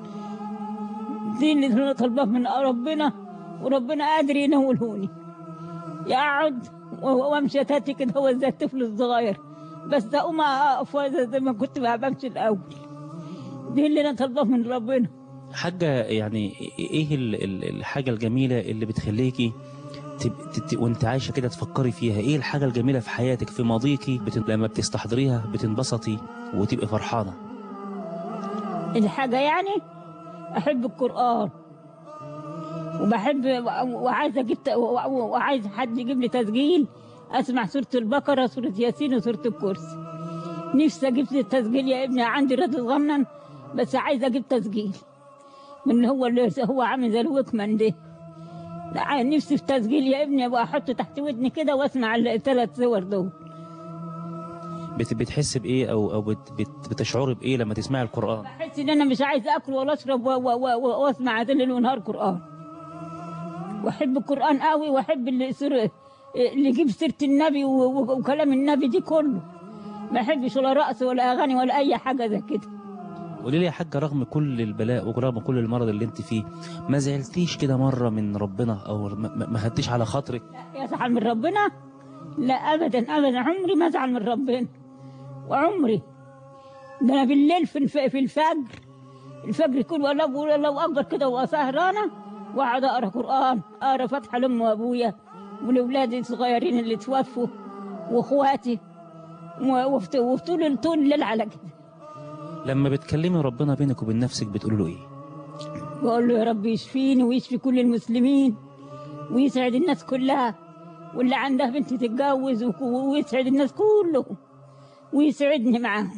M: دي اللي أنا طالباه من ربنا وربنا قادر ينولهوني يا أقعد و- وأمشي تاتي كده هو زي الطفل الصغير بس أقوم أقف زي ما كنت بمشي الأول دي اللي أنا طالباه من ربنا
B: حاجة يعني ايه ال- ال- الحاجة الجميلة اللي بتخليكي تب- تت- وانت عايشة كده تفكري فيها ايه الحاجة الجميلة في حياتك في ماضيكي بت... لما بتستحضريها بتنبسطي وتبقي فرحانة
M: الحاجة يعني أحب القرآن وبحب وعايزة أجيب ت- وعايز حد يجيب لي تسجيل أسمع سورة البقرة سورة ياسين وسورة الكرسي نفسي أجيب لي التسجيل يا ابني عندي رد صغنن بس عايزة أجيب تسجيل من هو اللي هو عامل زي الوكمان ده لا، نفسي في تسجيل يا ابني أبقى أحطه تحت ودني كده وأسمع الثلاث صور دول
B: بت... بتحس بايه او او بت... بت... بتشعري بايه لما تسمعي القرآن
M: بحس ان انا مش عايز اكل ولا اشرب و- و- و- واسمع ليل ونهار قران واحب القران قوي واحب اللي سر... اللي يجيب سيره النبي و- و- وكلام النبي دي كله ما احبش ولا رقص ولا اغاني ولا اي حاجه زي كده
B: قولي لي يا حاجة رغم كل البلاء ورغم كل المرض اللي انت فيه ما زعلتيش كده مرة من ربنا او ما, ما- ما خدتيش على خاطرك
M: يزعل من ربنا لا ابدا ابدا عمري ما ازعل من ربنا وعمري ده انا بالليل في الف... في الفجر الفجر يكون ولا بقول الله اكبر كده وسهرانه واقعد اقرا قران اقرا فاتحه لامي وابويا ولاولادي الصغيرين اللي توفوا واخواتي و- وفي وفي طول طول الليل على كده
B: لما بتكلمي ربنا بينك وبين نفسك بتقولي له ايه
M: بقول له يا رب يشفيني ويشفي كل المسلمين ويسعد الناس كلها واللي عندها بنت تتجوز وك- ويسعد الناس كلهم ويسعدني معاهم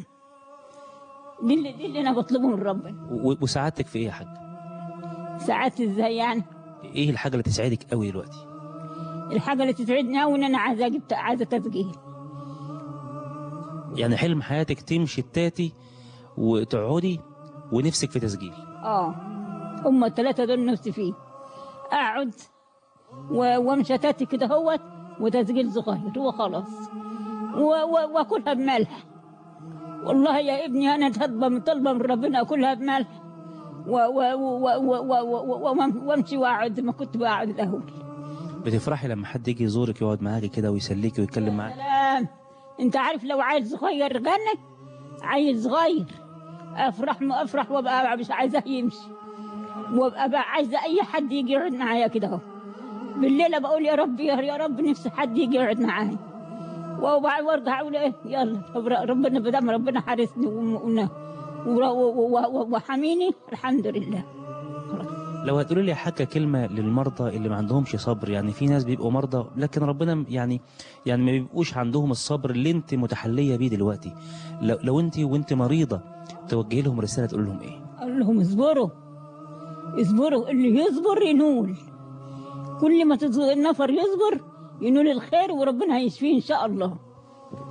M: دي اللي, دي اللي انا بطلبه من ربنا
B: و... وسعادتك في ايه يا حاج
M: ساعات ازاي يعني
B: ايه الحاجة اللي تسعدك قوي دلوقتي
M: الحاجه اللي تسعدني قوي ان انا عايزه اجيب عايزه تسجيل
B: يعني حلم حياتك تمشي التاتي وتقعدي ونفسك في تسجيل
M: اه هم الثلاثه دول نفسي فيه اقعد و- وامشي تاتي كده هوت وتسجيل صغير وخلاص و- و- واكلها بملح والله يا ابني انا طالبه من طالبه من ربنا اكلها بملح و- و- و- و- و- و- و- وامشي واقعد زي ما كنت بقعد الاول
B: بتفرحي لما حد يجي يزورك يقعد معاكي كده ويسليكي ويتكلم معاك
M: سلام انت عارف لو عيل صغير غنى عيل صغير افرح ما افرح وابقى مش عايزاه يمشي وابقى بقى عايزه اي حد يجي يقعد معايا كده اهو بالليل بقول يا رب يا يا رب نفسي حد يجي يقعد معايا وبعد وارجع اقول ايه يلا طب ربنا بدام ربنا حارسني وم- ون- ور- و- و- و- وحميني الحمد لله
B: لو هتقولي لي يا حاجة كلمة للمرضى اللي ما عندهمش صبر يعني في ناس بيبقوا مرضى لكن ربنا يعني يعني ما بيبقوش عندهم الصبر اللي انت متحلية بيه دلوقتي لو, لو انت وانت مريضة توجهي لهم رسالة تقول لهم ايه
M: قال لهم اصبروا اصبروا اللي يصبر ينول كل ما تز- النفر يصبر ينول الخير وربنا هيشفيه ان شاء الله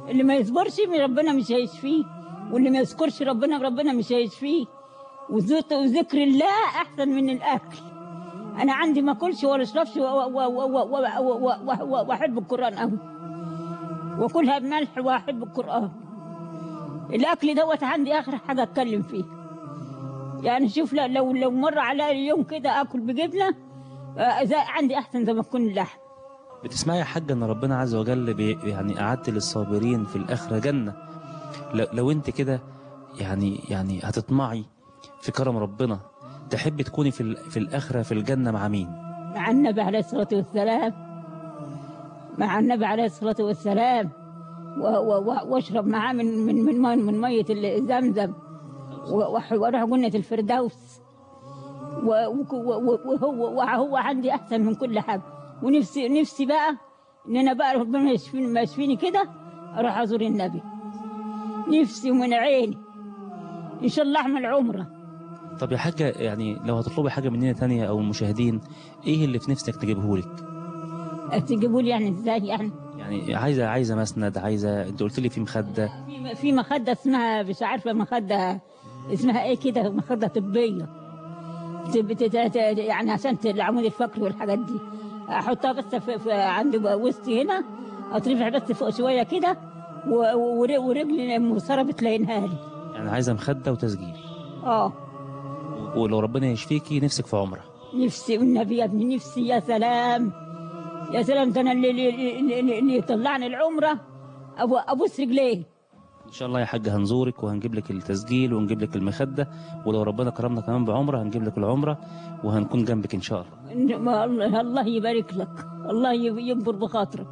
M: اللي ما يصبرش من ربنا مش هيشفيه واللي ما يذكرش ربنا ربنا مش هيشفيه وذك- وذكر الله احسن من الاكل انا عندي ما اكلش ولا اشربش و- و- و- و- و- و- و- و- واحب القران قوي واكلها بملح واحب القران الاكل دوت عندي اخر حاجه اتكلم فيه يعني شوف لا- لو لو مر عليا اليوم كده اكل بجبنه آه، زي عندي احسن زي ما تكون اللحم
B: بتسمعي يا حاجة ان ربنا عز وجل بي يعني اعد للصابرين في الاخرة جنة لو, لو انت كده يعني يعني هتطمعي في كرم ربنا تحبي تكوني في ال- في الاخرة في الجنة مع مين
M: مع النبي عليه الصلاة والسلام مع النبي عليه الصلاة والسلام و- و- و- واشرب معاه من من من مي من مية ال- زمزم و- وأح- واروح جنة الفردوس و- وك- و- و- وهو وهو عندي احسن من كل حاجة ونفسي نفسي بقى ان انا بقى ربنا يشفيني ما يشفيني كده اروح ازور النبي نفسي ومن عيني ان شاء الله اعمل عمره
B: طب يا حاجة يعني لو هتطلبي حاجة مننا تانية او المشاهدين ايه اللي في نفسك تجيبهولك
M: تجيبوا لي يعني ازاي يعني
B: يعني عايزة عايزة مسند عايزة انت قلت لي في مخدة
M: في- في مخدة اسمها مش عارفة مخدة اسمها ايه كده مخدة طبية تب- تت- تت- يعني عشان ت- العمود الفقري والحاجات دي احطها بس في, في عند وسطي هنا اترفع بس فوق شوية كده و- ور- ورجلي المبصرة بتلاقينها لي
B: يعني عايزة مخدة وتسجيل
M: اه
B: ولو ربنا يشفيكي نفسك في عمرة
M: نفسي والنبي يا ابني نفسي يا سلام يا سلام ده انا اللي, اللي, اللي, اللي يطلعني العمرة أبو ابوس رجليه
B: ان شاء الله يا حاج هنزورك وهنجيب لك التسجيل ونجيب لك المخدة ولو ربنا كرمنا كمان بعمرة هنجيب لك العمرة وهنكون جنبك ان شاء الله
M: إن- ما الله الله يبارك لك الله يب- يكبر بخاطرك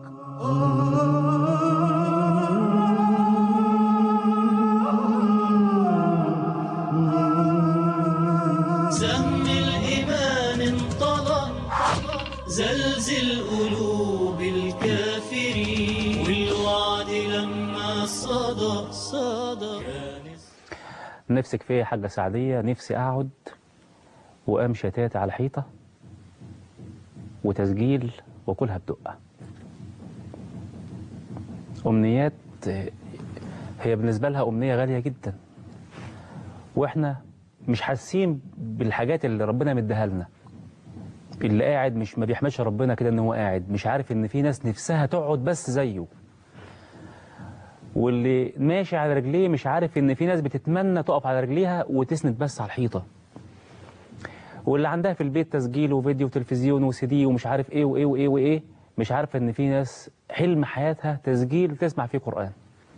A: سهم الإيمان انطلق زلزل قلوب الكافرين والوعد لما صدى صدى
B: نفسك فيا يا حاجة سعدية نفسي أقعد وأمشي تاتي على الحيطة وتسجيل وكلها بدقة أمنيات آه، هي بالنسبة لها أمنية غالية جدا وإحنا مش حاسين بالحاجات اللي ربنا مديها لنا اللي قاعد مش ما بيحمدش ربنا كده ان هو قاعد مش عارف ان في ناس نفسها تقعد بس زيه واللي ماشي على رجليه مش عارف ان في ناس بتتمنى تقف على رجليها وتسند بس على الحيطه واللي عندها في البيت تسجيل وفيديو وتلفزيون وسي دي ومش عارف ايه وايه وايه وايه مش عارفه ان في ناس حلم حياتها تسجيل تسمع فيه قران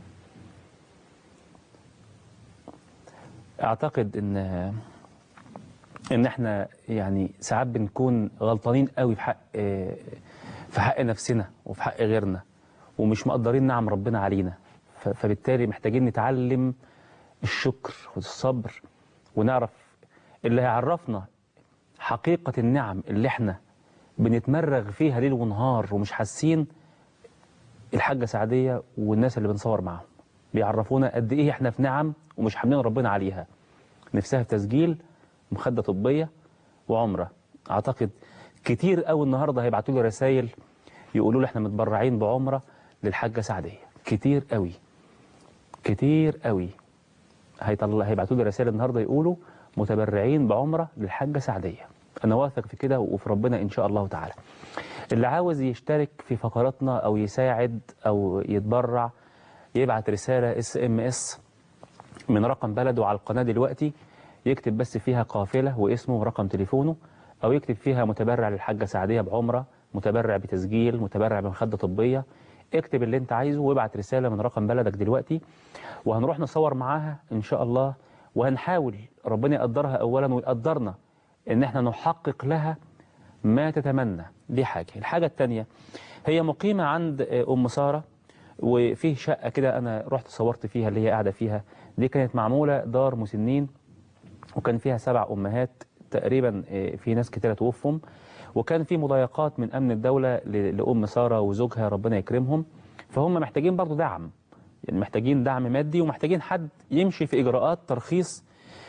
B: اعتقد ان ان احنا يعني ساعات بنكون غلطانين قوي في حق في حق نفسنا وفي حق غيرنا ومش مقدرين نعم ربنا علينا ف- فبالتالي محتاجين نتعلم الشكر والصبر ونعرف اللي هيعرفنا حقيقة النعم اللي احنا بنتمرغ فيها ليل ونهار ومش حاسين الحاجة سعدية والناس اللي بنصور معاهم بيعرفونا قد ايه احنا في نعم ومش حاملين ربنا عليها نفسها في تسجيل مخدة طبية وعمرة اعتقد كتير قوي النهارده هيبعتوا لي رسائل يقولوا لي احنا متبرعين بعمرة للحاجة سعدية كتير قوي كتير قوي هيطلع هيبعتوا لي رسائل النهارده يقولوا متبرعين بعمرة للحاجة سعدية انا واثق في كده وفي ربنا ان شاء الله تعالى اللي عاوز يشترك في فقراتنا او يساعد او يتبرع يبعت رسالة اس ام اس من رقم بلده على القناة دلوقتي يكتب بس فيها قافلة واسمه ورقم تليفونه أو يكتب فيها متبرع للحاجة سعدية بعمرة متبرع بتسجيل متبرع بمخدة طبية اكتب اللي انت عايزه وابعت رسالة من رقم بلدك دلوقتي وهنروح نصور معاها ان شاء الله وهنحاول ربنا يقدرها اولا ويقدرنا ان احنا نحقق لها ما تتمنى دي حاجة الحاجة التانية هي مقيمة عند ام سارة وفيه شقة كده انا رحت صورت فيها اللي هي قاعدة فيها دي كانت معمولة دار مسنين وكان فيها سبع أمهات تقريبا آه، في ناس كتيرة توفهم وكان في مضايقات من أمن الدولة ل- لأم سارة وزوجها ربنا يكرمهم فهم محتاجين برضو دعم يعني محتاجين دعم مادي ومحتاجين حد يمشي في إجراءات ترخيص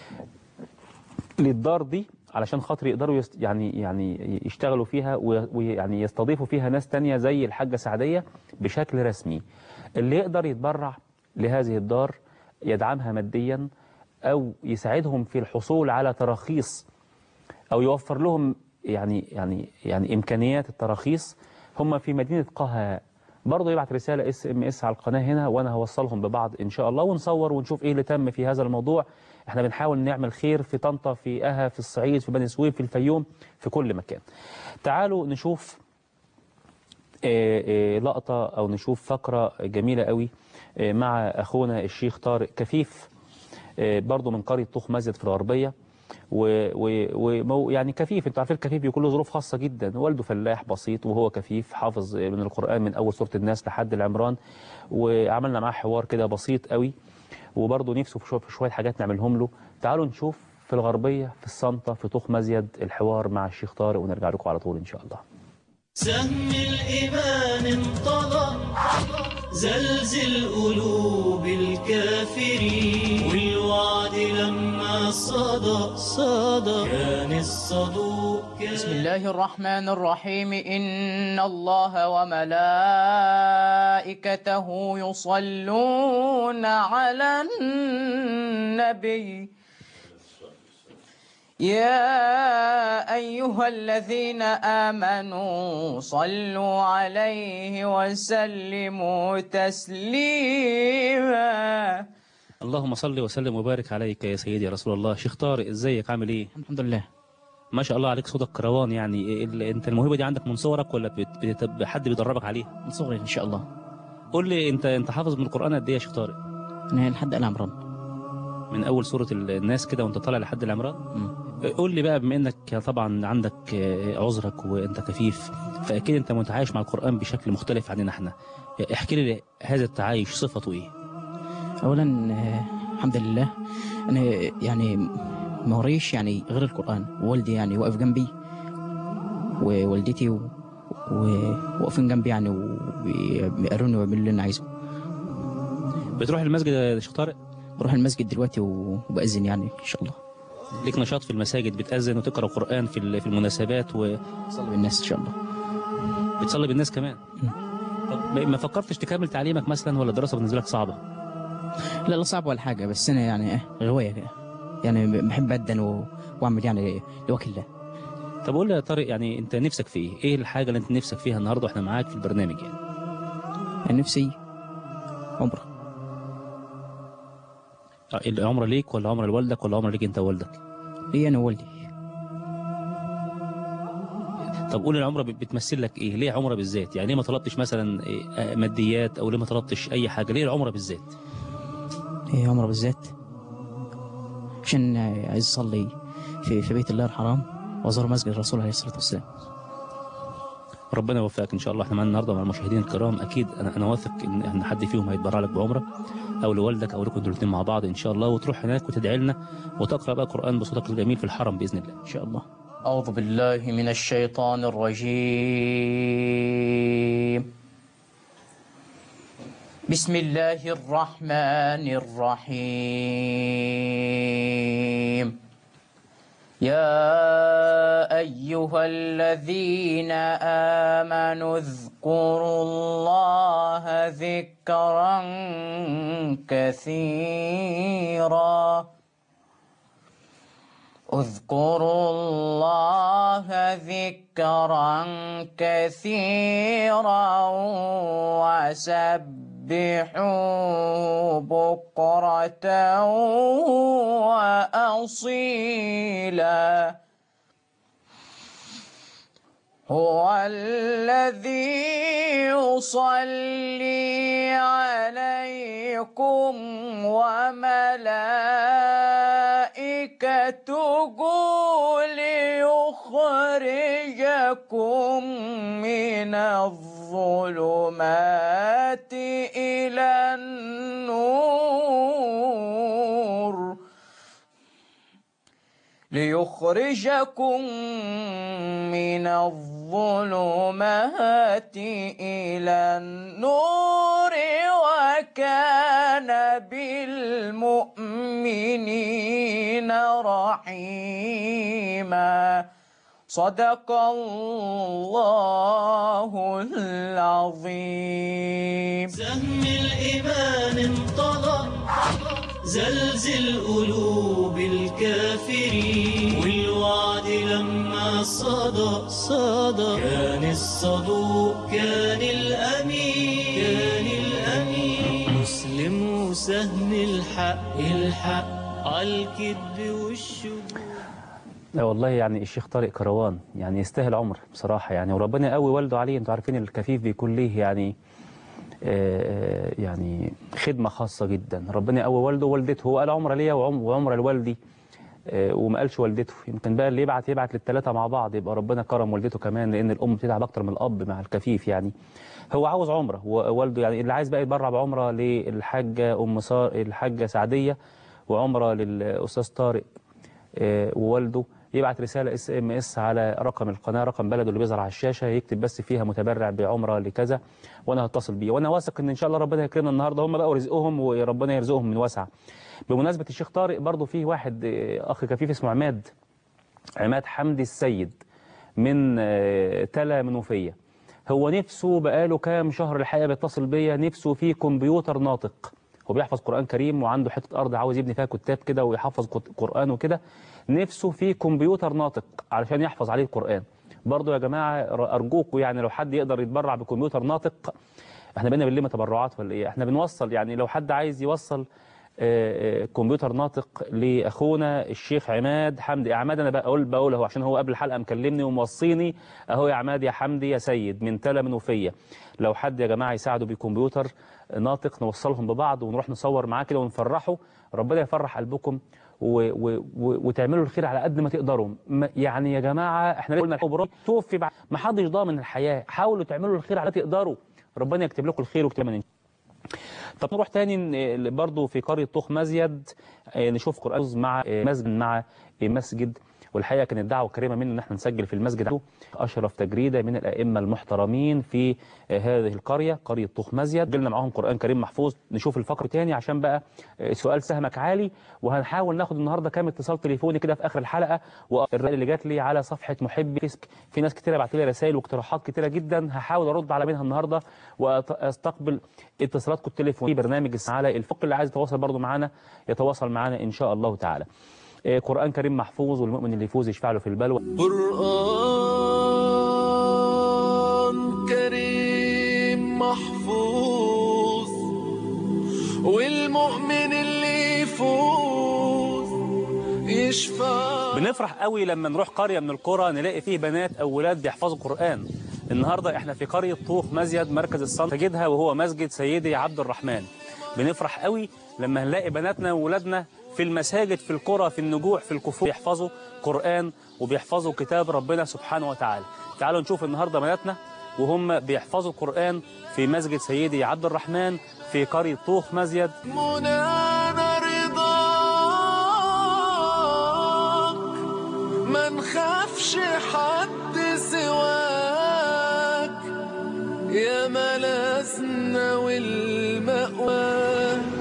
B: للدار دي علشان خاطر يقدروا يست يعني يعني يشتغلوا فيها وي- ويعني يستضيفوا فيها ناس تانية زي الحاجة سعدية بشكل رسمي اللي يقدر يتبرع لهذه الدار يدعمها ماديا أو يساعدهم في الحصول على تراخيص أو يوفر لهم يعني يعني يعني إمكانيات التراخيص هم في مدينة قها برضه يبعت رسالة اس ام اس على القناة هنا وأنا هوصلهم ببعض إن شاء الله ونصور ونشوف إيه اللي تم في هذا الموضوع احنا بنحاول نعمل خير في طنطا في أها في الصعيد في بني سويف في الفيوم في كل مكان تعالوا نشوف آه، آه، لقطة أو نشوف فقرة جميلة قوي آه، مع أخونا الشيخ طارق كفيف آه، برضه من قرية طوخ مسجد في الغربية و و ومو يعني كفيف انتوا عارفين الكفيف بيكون له ظروف خاصة جدا والده فلاح بسيط وهو كفيف حافظ من القرآن من أول سورة الناس لحد العمران وعملنا معاه حوار كده بسيط قوي وبرضه نفسه في شوية- في شوية حاجات نعملهم له تعالوا نشوف في الغربية في الصنطة في طوخ مسجد الحوار مع الشيخ طارق ونرجع لكم على طول إن شاء الله
A: سهم الإيمان انطلق زلزل قلوب الكافرين والوعد لما صدى صدى كان الصدوق
N: بسم الله الرحمن الرحيم إن الله وملائكته يصلون على النبي يا أيها الذين آمنوا صلوا عليه وسلموا تسليما
B: اللهم صل وسلم وبارك عليك يا سيدي يا رسول الله شيخ طارق ازيك عامل ايه
N: الحمد لله
B: ما شاء الله عليك صوتك كروان يعني إيه ال- انت الموهبه دي عندك من صغرك ولا بت- بت- حد بيدربك عليها
N: من صغري إن شاء الله
B: قول لي انت انت حافظ من القران قد ايه يا شيخ طارق
N: أنا لحد العمران
B: من اول سوره ال- الناس كده وانت طالع لحد العمران قول لي بقى بما انك طبعا عندك آه، عذرك وانت كفيف فاكيد انت متعايش مع القران بشكل مختلف عننا احنا احكي لي هذا التعايش صفته ايه
N: أولا آه، الحمد لله أنا يعني ما وريش يعني غير القرآن والدي يعني واقف جنبي ووالدتي و- وواقفين جنبي يعني وبيقروني ويعملوا اللي أنا عايزه
B: بتروح المسجد يا شيخ طارق
N: بروح المسجد دلوقتي وبأذن يعني إن شاء الله
B: ليك نشاط في المساجد بتأذن وتقرأ قرآن في ال- في المناسبات و
N: بتصلي بالناس إن شاء الله
B: بتصلي بالناس كمان طب ما- ما فكرتش تكمل تعليمك مثلا ولا الدراسة بالنسبة لك صعبة
N: لا لا صعب ولا حاجة بس أنا يعني إيه غواية كده يعني بحب أدن و- وأعمل يعني لوجه الله
B: طب قول لي يا طارق يعني انت نفسك في ايه ايه الحاجة اللي انت نفسك فيها النهاردة واحنا معاك في البرنامج يعني
N: يعني نفسي عمرة
B: آه، العمرة ليك ولا عمرة لوالدك ولا عمرة ليك انت ووالدك
N: لي أنا ووالدي
B: طب قول العمرة بت- بتمثل لك ايه ليه عمرة بالذات يعني ليه ما طلبتش مثلا إيه، آه، ماديات او ليه ما طلبتش اي حاجة ليه العمرة بالذات
N: هي عمرة بالذات عشان عايز أصلي في في بيت الله الحرام وأزور مسجد الرسول عليه الصلاة والسلام
B: ربنا يوفقك ان شاء الله احنا معانا النهارده مع المشاهدين الكرام اكيد انا انا واثق ان ان حد فيهم هيتبرع لك بعمره او لوالدك او لكم انتوا الاثنين مع بعض ان شاء الله وتروح هناك وتدعي لنا وتقرا بقى قران بصوتك الجميل في الحرم باذن الله
N: إن شاء الله أعوذ بالله من الشيطان الرجيم بسم الله الرحمن الرحيم يا أيها الذين آمنوا اذكروا الله ذكرا كثيرا اذكروا الله ذكرا كثيرا وسبحوا بكرة وأصيلا هو الذي يصلي عليكم وملائكته ليخرجكم من الظلمات إلى النور ليخرجكم من الظلمات إلى النور وكان بالمؤمنين رحيما
O: صدق الله العظيم
A: سهم الإيمان انطلق زلزل قلوب الكافرين والوعد لما صدى صدى كان الصدوق كان الأمين كان الأمين مسلم وسهم الحق الحق عالكذب والشجوع
B: لا والله يعني الشيخ طارق كروان يعني يستاهل عمر بصراحة يعني وربنا قوي والده عليه انتوا عارفين الكفيف بيكون ليه يعني آه، يعني خدمة خاصة جدا ربنا قوي والده ووالدته هو قال عمرة ليا وعم- وعمرة لوالدي آه، وما قالش والدته يمكن بقى اللي يبعت يبعت للثلاثة مع بعض يبقى ربنا كرم والدته كمان لأن الأم بتتعب أكتر من الأب مع الكفيف يعني هو عاوز عمرة ووالده يعني اللي عايز بقى يتبرع بعمرة للحاجة أم صار الحاجة سعدية وعمرة للأستاذ طارق آه، ووالده يبعت رسالة اس ام اس على رقم القناة رقم بلده اللي بيظهر على الشاشة يكتب بس فيها متبرع بعمرة لكذا وانا هتصل بيه وانا واثق ان ان شاء الله ربنا يكرمنا النهارده هم بقى ورزقهم وربنا يرزقهم من واسعة بمناسبة الشيخ طارق برضو في واحد آه، اخ كفيف اسمه عماد عماد حمدي السيد من آه، تلا منوفية هو نفسه بقاله كام شهر الحقيقة بيتصل بيا نفسه في كمبيوتر ناطق هو بيحفظ قرآن كريم وعنده حتة أرض عاوز يبني فيها كتاب كده ويحفظ قط- قرآن وكده نفسه في كمبيوتر ناطق علشان يحفظ عليه القرآن برضو يا جماعة ر- أرجوكوا يعني لو حد يقدر يتبرع بكمبيوتر ناطق احنا بقينا بنلم تبرعات ولا ايه احنا بنوصل يعني لو حد عايز يوصل آه، آه، كمبيوتر ناطق لاخونا الشيخ عماد حمدي عماد انا بقول بقول اهو عشان هو قبل الحلقه مكلمني وموصيني اهو يا عماد يا حمدي يا سيد من تلا منوفيه لو حد يا جماعه يساعده بكمبيوتر ناطق نوصلهم ببعض ونروح نصور معاه كده ونفرحه ربنا يفرح قلبكم و و و وتعملوا الخير على قد ما تقدروا ما- يعني يا جماعه احنا قلنا خبرات توفي بعد ما حدش ضامن الحياه حاولوا تعملوا الخير على قد ما تقدروا ربنا يكتب لكم الخير ويكتب من طب نروح تاني ن- برضو في قرية طوخ مزيد آه، نشوف قرآن مع آه، مسجد مع آه، مسجد والحقيقة كانت دعوة كريمة منه ان احنا نسجل في المسجد أشرف تجريدة من الأئمة المحترمين في آه، هذه القرية قرية طوخ مزيد جلنا معاهم قرآن كريم محفوظ نشوف الفقر تاني عشان بقى آه، سؤال سهمك عالي وهنحاول ناخد النهاردة كام اتصال تليفوني كده في آخر الحلقة والرسائل اللي جات لي على صفحة محبي فيسبوك في ناس كتيرة بعت لي رسائل واقتراحات كتيرة جدا هحاول أرد على منها النهاردة وأستقبل اتصالاتكم التليفونية برنامج على الفق اللي عايز يتواصل برضو معانا يتواصل معانا إن شاء الله تعالى آه، قرآن كريم محفوظ والمؤمن اللي يفوز يشفع له في البلوى
P: قرآن كريم محفوظ والمؤمن اللي يفوز يشفع
B: بنفرح قوي لما نروح قرية من القرى نلاقي فيه بنات أو ولاد بيحفظوا قرآن النهاردة احنا في قرية طوخ مزيد مركز الصلاة تجدها وهو مسجد سيدي عبد الرحمن بنفرح قوي لما نلاقي بناتنا وولادنا في المساجد في القرى في النجوع في الكفور بيحفظوا قرآن وبيحفظوا كتاب ربنا سبحانه وتعالى تعالوا نشوف النهاردة بناتنا وهم بيحفظوا القرآن في مسجد سيدي عبد الرحمن في قرية طوخ مزيد
P: منانا رضاك ما نخافش حد سواك يا ملاذنا والمأوى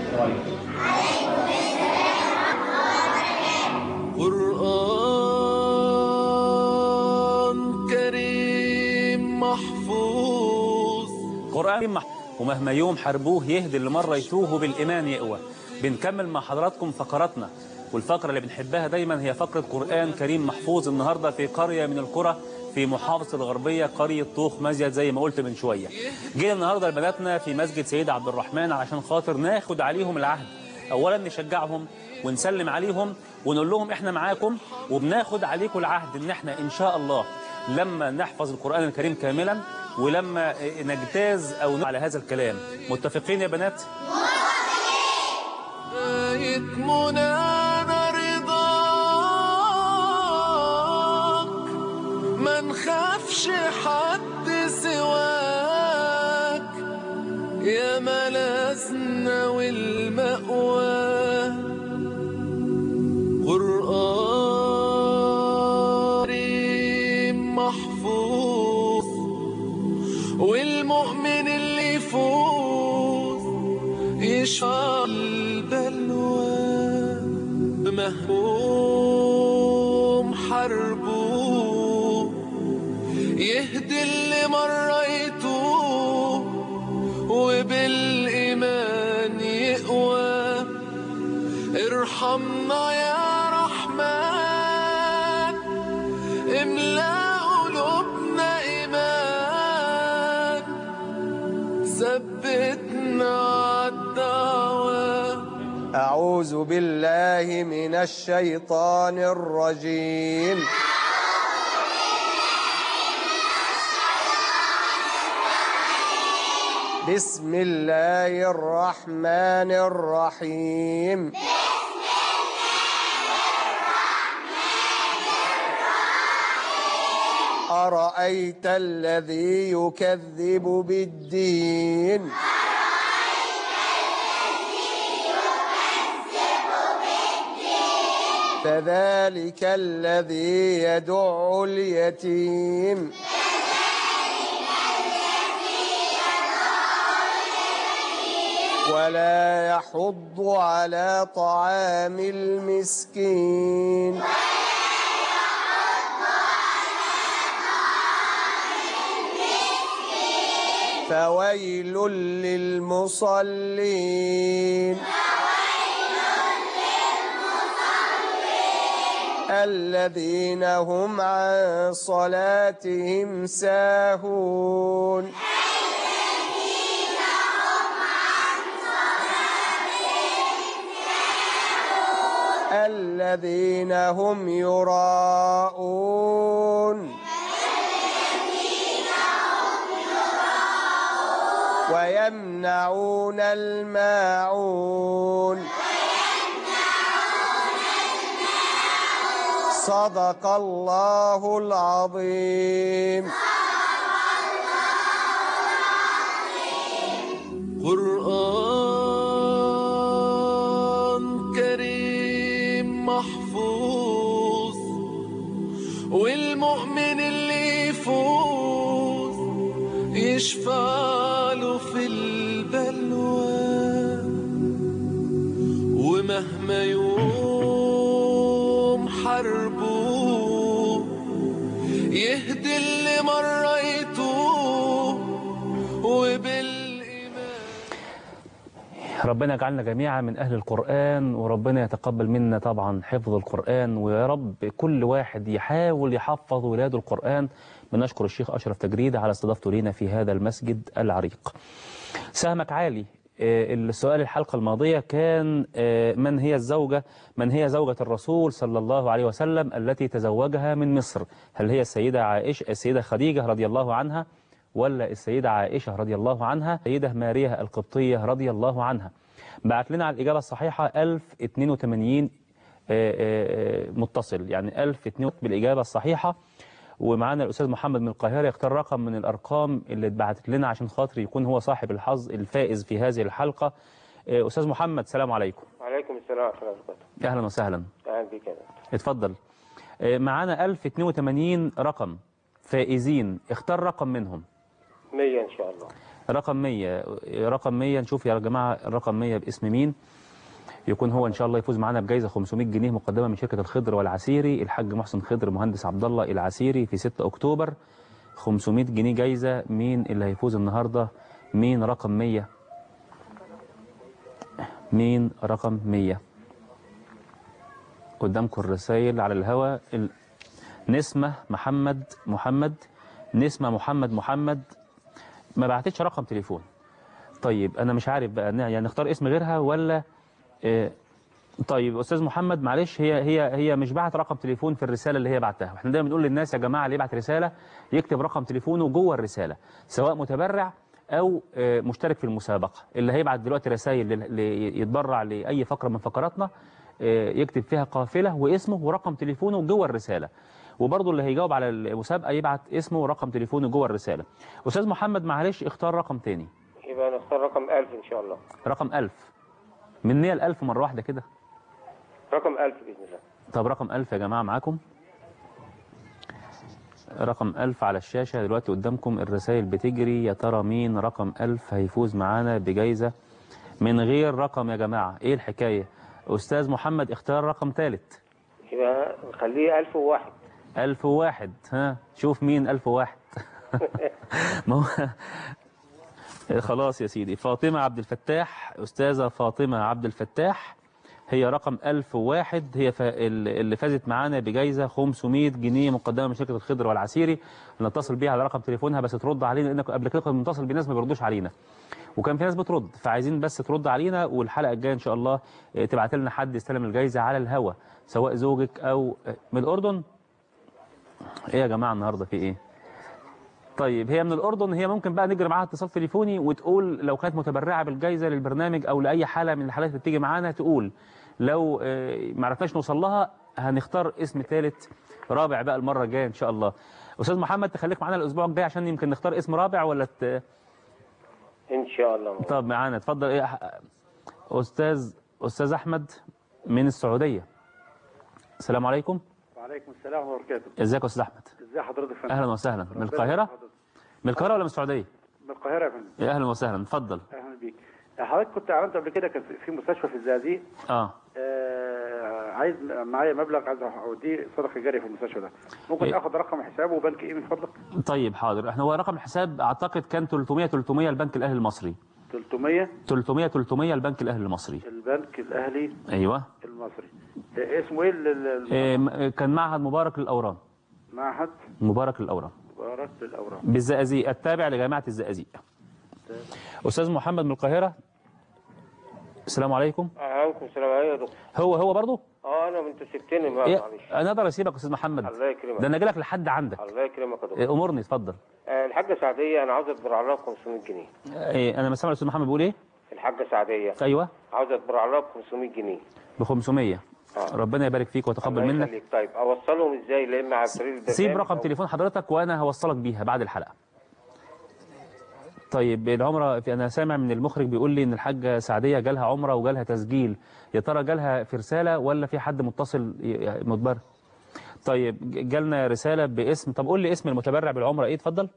P: قرآن كريم محفوظ
B: قرآن مح... ومهما يوم حربوه يهدي اللي مرة يتوه بالإيمان يقوى بنكمل مع حضراتكم فقراتنا والفقرة اللي بنحبها دايما هي فقرة قرآن كريم محفوظ النهاردة في قرية من القرى في محافظة الغربية قرية طوخ مزيد زي ما قلت من شوية جينا النهاردة لبناتنا في مسجد سيد عبد الرحمن عشان خاطر ناخد عليهم العهد أولا نشجعهم ونسلم عليهم ونقول لهم احنا معاكم وبناخد عليكم العهد ان احنا ان شاء الله لما نحفظ القرآن الكريم كاملا ولما نجتاز او على هذا الكلام متفقين يا بنات
P: غاية منانا رضاك ما نخافش حد سواك يا ملاذنا والمأوى قرآن كريم محفوظ والمؤمن اللي يفوز يشفى البلوى مهموم حربه يهدي اللي مريته وبالإيمان يقوى ارحمنا يا رحمن املأ قلوبنا إيمان ثبتنا عالدعوة
K: أعوذ بالله من الشيطان الرجيم بسم الله الرحمن الرحيم أرأيت الذي يكذب بالدين فذلك الذي يدع اليتيم ولا يحض على طعام المسكين فويل للمصلين الذين هم عن صلاتهم ساهون الذين هم يراءون ويمنعون الماعون صدق الله العظيم
P: قرآن كريم محفوظ والمؤمن اللي يفوز يشفع له في البلوى ومهما يوم حربه يهدي اللي مريته وبال
B: ربنا يجعلنا جميعا من أهل القرآن وربنا يتقبل منا طبعا حفظ القرآن ويا رب كل واحد يحاول يحفظ ولاده القرآن بنشكر الشيخ أشرف تجريد على استضافته لينا في هذا المسجد العريق سهمك عالي آه، السؤال الحلقة الماضية كان آه، من هي الزوجة من هي زوجة الرسول صلى الله عليه وسلم التي تزوجها من مصر هل هي السيدة عائشة السيدة خديجة رضي الله عنها ولا السيدة عائشة رضي الله عنها السيدة ماريا القبطية رضي الله عنها بعت لنا على الإجابة الصحيحة 1082 آه، آه، آه، متصل يعني 1002 بالإجابة الصحيحة ومعانا الأستاذ محمد من القاهرة يختار رقم من الأرقام اللي اتبعتت لنا عشان خاطر يكون هو صاحب الحظ الفائز في هذه الحلقة آه، أستاذ محمد سلام عليكم
O: وعليكم السلام ورحمة الله وبركاته
B: أهلا وسهلا
O: أهلا بك يا دكتور.
B: اتفضل آه، معانا 1082 رقم فائزين اختار رقم منهم
O: 100 إن شاء الله
B: رقم 100 رقم 100 نشوف يا جماعة الرقم 100 باسم مين يكون هو إن شاء الله يفوز معنا بجائزة 500 جنيه مقدمة من شركة الخضر والعسيري الحاج محسن خضر مهندس عبد الله العسيري في 6 أكتوبر 500 جنيه جايزة مين اللي هيفوز النهاردة مين رقم 100 مين رقم 100 قدامكم الرسائل على الهواء ال... نسمة محمد محمد نسمة محمد محمد ما بعتتش رقم تليفون طيب انا مش عارف بقى يعني نختار اسم غيرها ولا آه، طيب استاذ محمد معلش هي هي هي مش بعت رقم تليفون في الرساله اللي هي بعتها احنا دايما بنقول للناس يا جماعه اللي يبعت رساله يكتب رقم تليفونه جوه الرساله سواء متبرع او آه، مشترك في المسابقه اللي هيبعت دلوقتي رسائل لل- لي- يتبرع لاي فقره من فقراتنا آه، يكتب فيها قافله واسمه ورقم تليفونه جوه الرساله وبرضه اللي هيجاوب على المسابقه يبعت اسمه ورقم تليفونه جوه الرساله استاذ محمد معلش اختار رقم تاني
O: يبقى نختار رقم 1000 إن شاء الله
B: رقم 1000 من 100 ل 1000 مرة واحدة كده
O: رقم 1000 بإذن الله
B: طب رقم 1000 يا جماعة معاكم رقم 1000 على الشاشة دلوقتي قدامكم الرسائل بتجري يا ترى مين رقم 1000 هيفوز معانا بجايزة من غير رقم يا جماعة ايه الحكاية أستاذ محمد اختار رقم ثالث
O: يبقى نخليه 1001
B: ألف واحد ها شوف مين ألف واحد ما هو خلاص يا سيدي فاطمة عبد الفتاح أستاذة فاطمة عبد الفتاح هي رقم 1001 هي فا- اللي فازت معانا بجائزة 500 جنيه مقدمة من شركة الخضر والعسيري نتصل بيها على رقم تليفونها بس ترد علينا لأن قبل كده كنا بنتصل بناس ما بيردوش علينا وكان في ناس بترد فعايزين بس ترد علينا والحلقة الجاية إن شاء الله آه، تبعت لنا حد يستلم الجائزة على الهوا سواء زوجك أو آه، من الأردن إيه يا جماعة النهاردة في إيه طيب هي من الأردن هي ممكن بقى نجري معاها اتصال تليفوني وتقول لو كانت متبرعة بالجائزة للبرنامج أو لأي حالة من الحالات اللي بتيجي معانا تقول لو آه، ما عرفناش نوصل لها هنختار اسم ثالث رابع بقى المرة الجاية إن شاء الله أستاذ محمد تخليك معانا الأسبوع الجاي عشان يمكن نختار اسم رابع ولا ت...
O: ان شاء الله
B: طب معانا اتفضل إيه أح- أستاذ أستاذ أحمد من السعودية السلام عليكم
Q: وعليكم السلام ورحمه الله وبركاته
B: ازيك يا أستاذ أحمد
Q: ازي حضرتك يا فندم
B: أهلا وسهلا من
Q: ربنا
B: القاهرة
Q: يحفظك.
B: من القاهرة ولا من السعودية
Q: من القاهره يا فندم
B: يا أهلا وسهلا اتفضل
Q: اهلا بيك حضرتك كنت عملت قبل كده كان في- في مستشفى في الزقازيق
B: اه
Q: آه عايز معايا مبلغ عايز اوديه صدقه جاريه في المستشفى ده ممكن
B: إيه؟
Q: اخد رقم حسابه وبنك ايه من فضلك
B: طيب حاضر احنا هو رقم الحساب اعتقد كان 300 300 البنك الاهلي المصري
Q: 300
B: 300 300 البنك الاهلي المصري
Q: البنك الاهلي
B: ايوه
Q: المصري آه اسمه ايه ال- ال-
B: إيه م- كان معهد مبارك للاورام
Q: المعهد
B: مبارك للاورام
Q: مبارك للاوراق
B: بالزقازيق التابع لجامعه الزقازيق استاذ محمد من القاهره السلام عليكم
O: عليكم السلام عليكم يا دكتور
B: هو هو برضه
O: اه انا انت سبتني بقى
B: إيه
O: معلش
B: انا اقدر اسيبك يا استاذ محمد
O: الله يكرمك
B: ده انا اجي لك لحد عندك
O: الله يكرمك يا دكتور
B: إيه امرني اتفضل
O: آه، الحاجه سعديه انا عاوز اتبرع لها ب 500 جنيه
B: إيه انا سامع الاستاذ محمد بيقول ايه
O: الحاجه سعديه
B: ايوه
O: عاوز اتبرع لها ب 500 جنيه
B: ب 500 ربنا يبارك فيك ويتقبل
O: الله
B: منك
O: يخليك. طيب اوصلهم ازاي لا اما على طريق البرنامج
B: سيب رقم
O: أو-
B: تليفون حضرتك وانا هوصلك بيها بعد الحلقه طيب العمره في انا سامع من المخرج بيقول لي ان الحاجه سعديه جالها عمره وجالها تسجيل يا ترى جالها في رساله ولا في حد متصل ي- متبرع طيب ج- جالنا رساله باسم طب قول لي اسم المتبرع بالعمره ايه اتفضل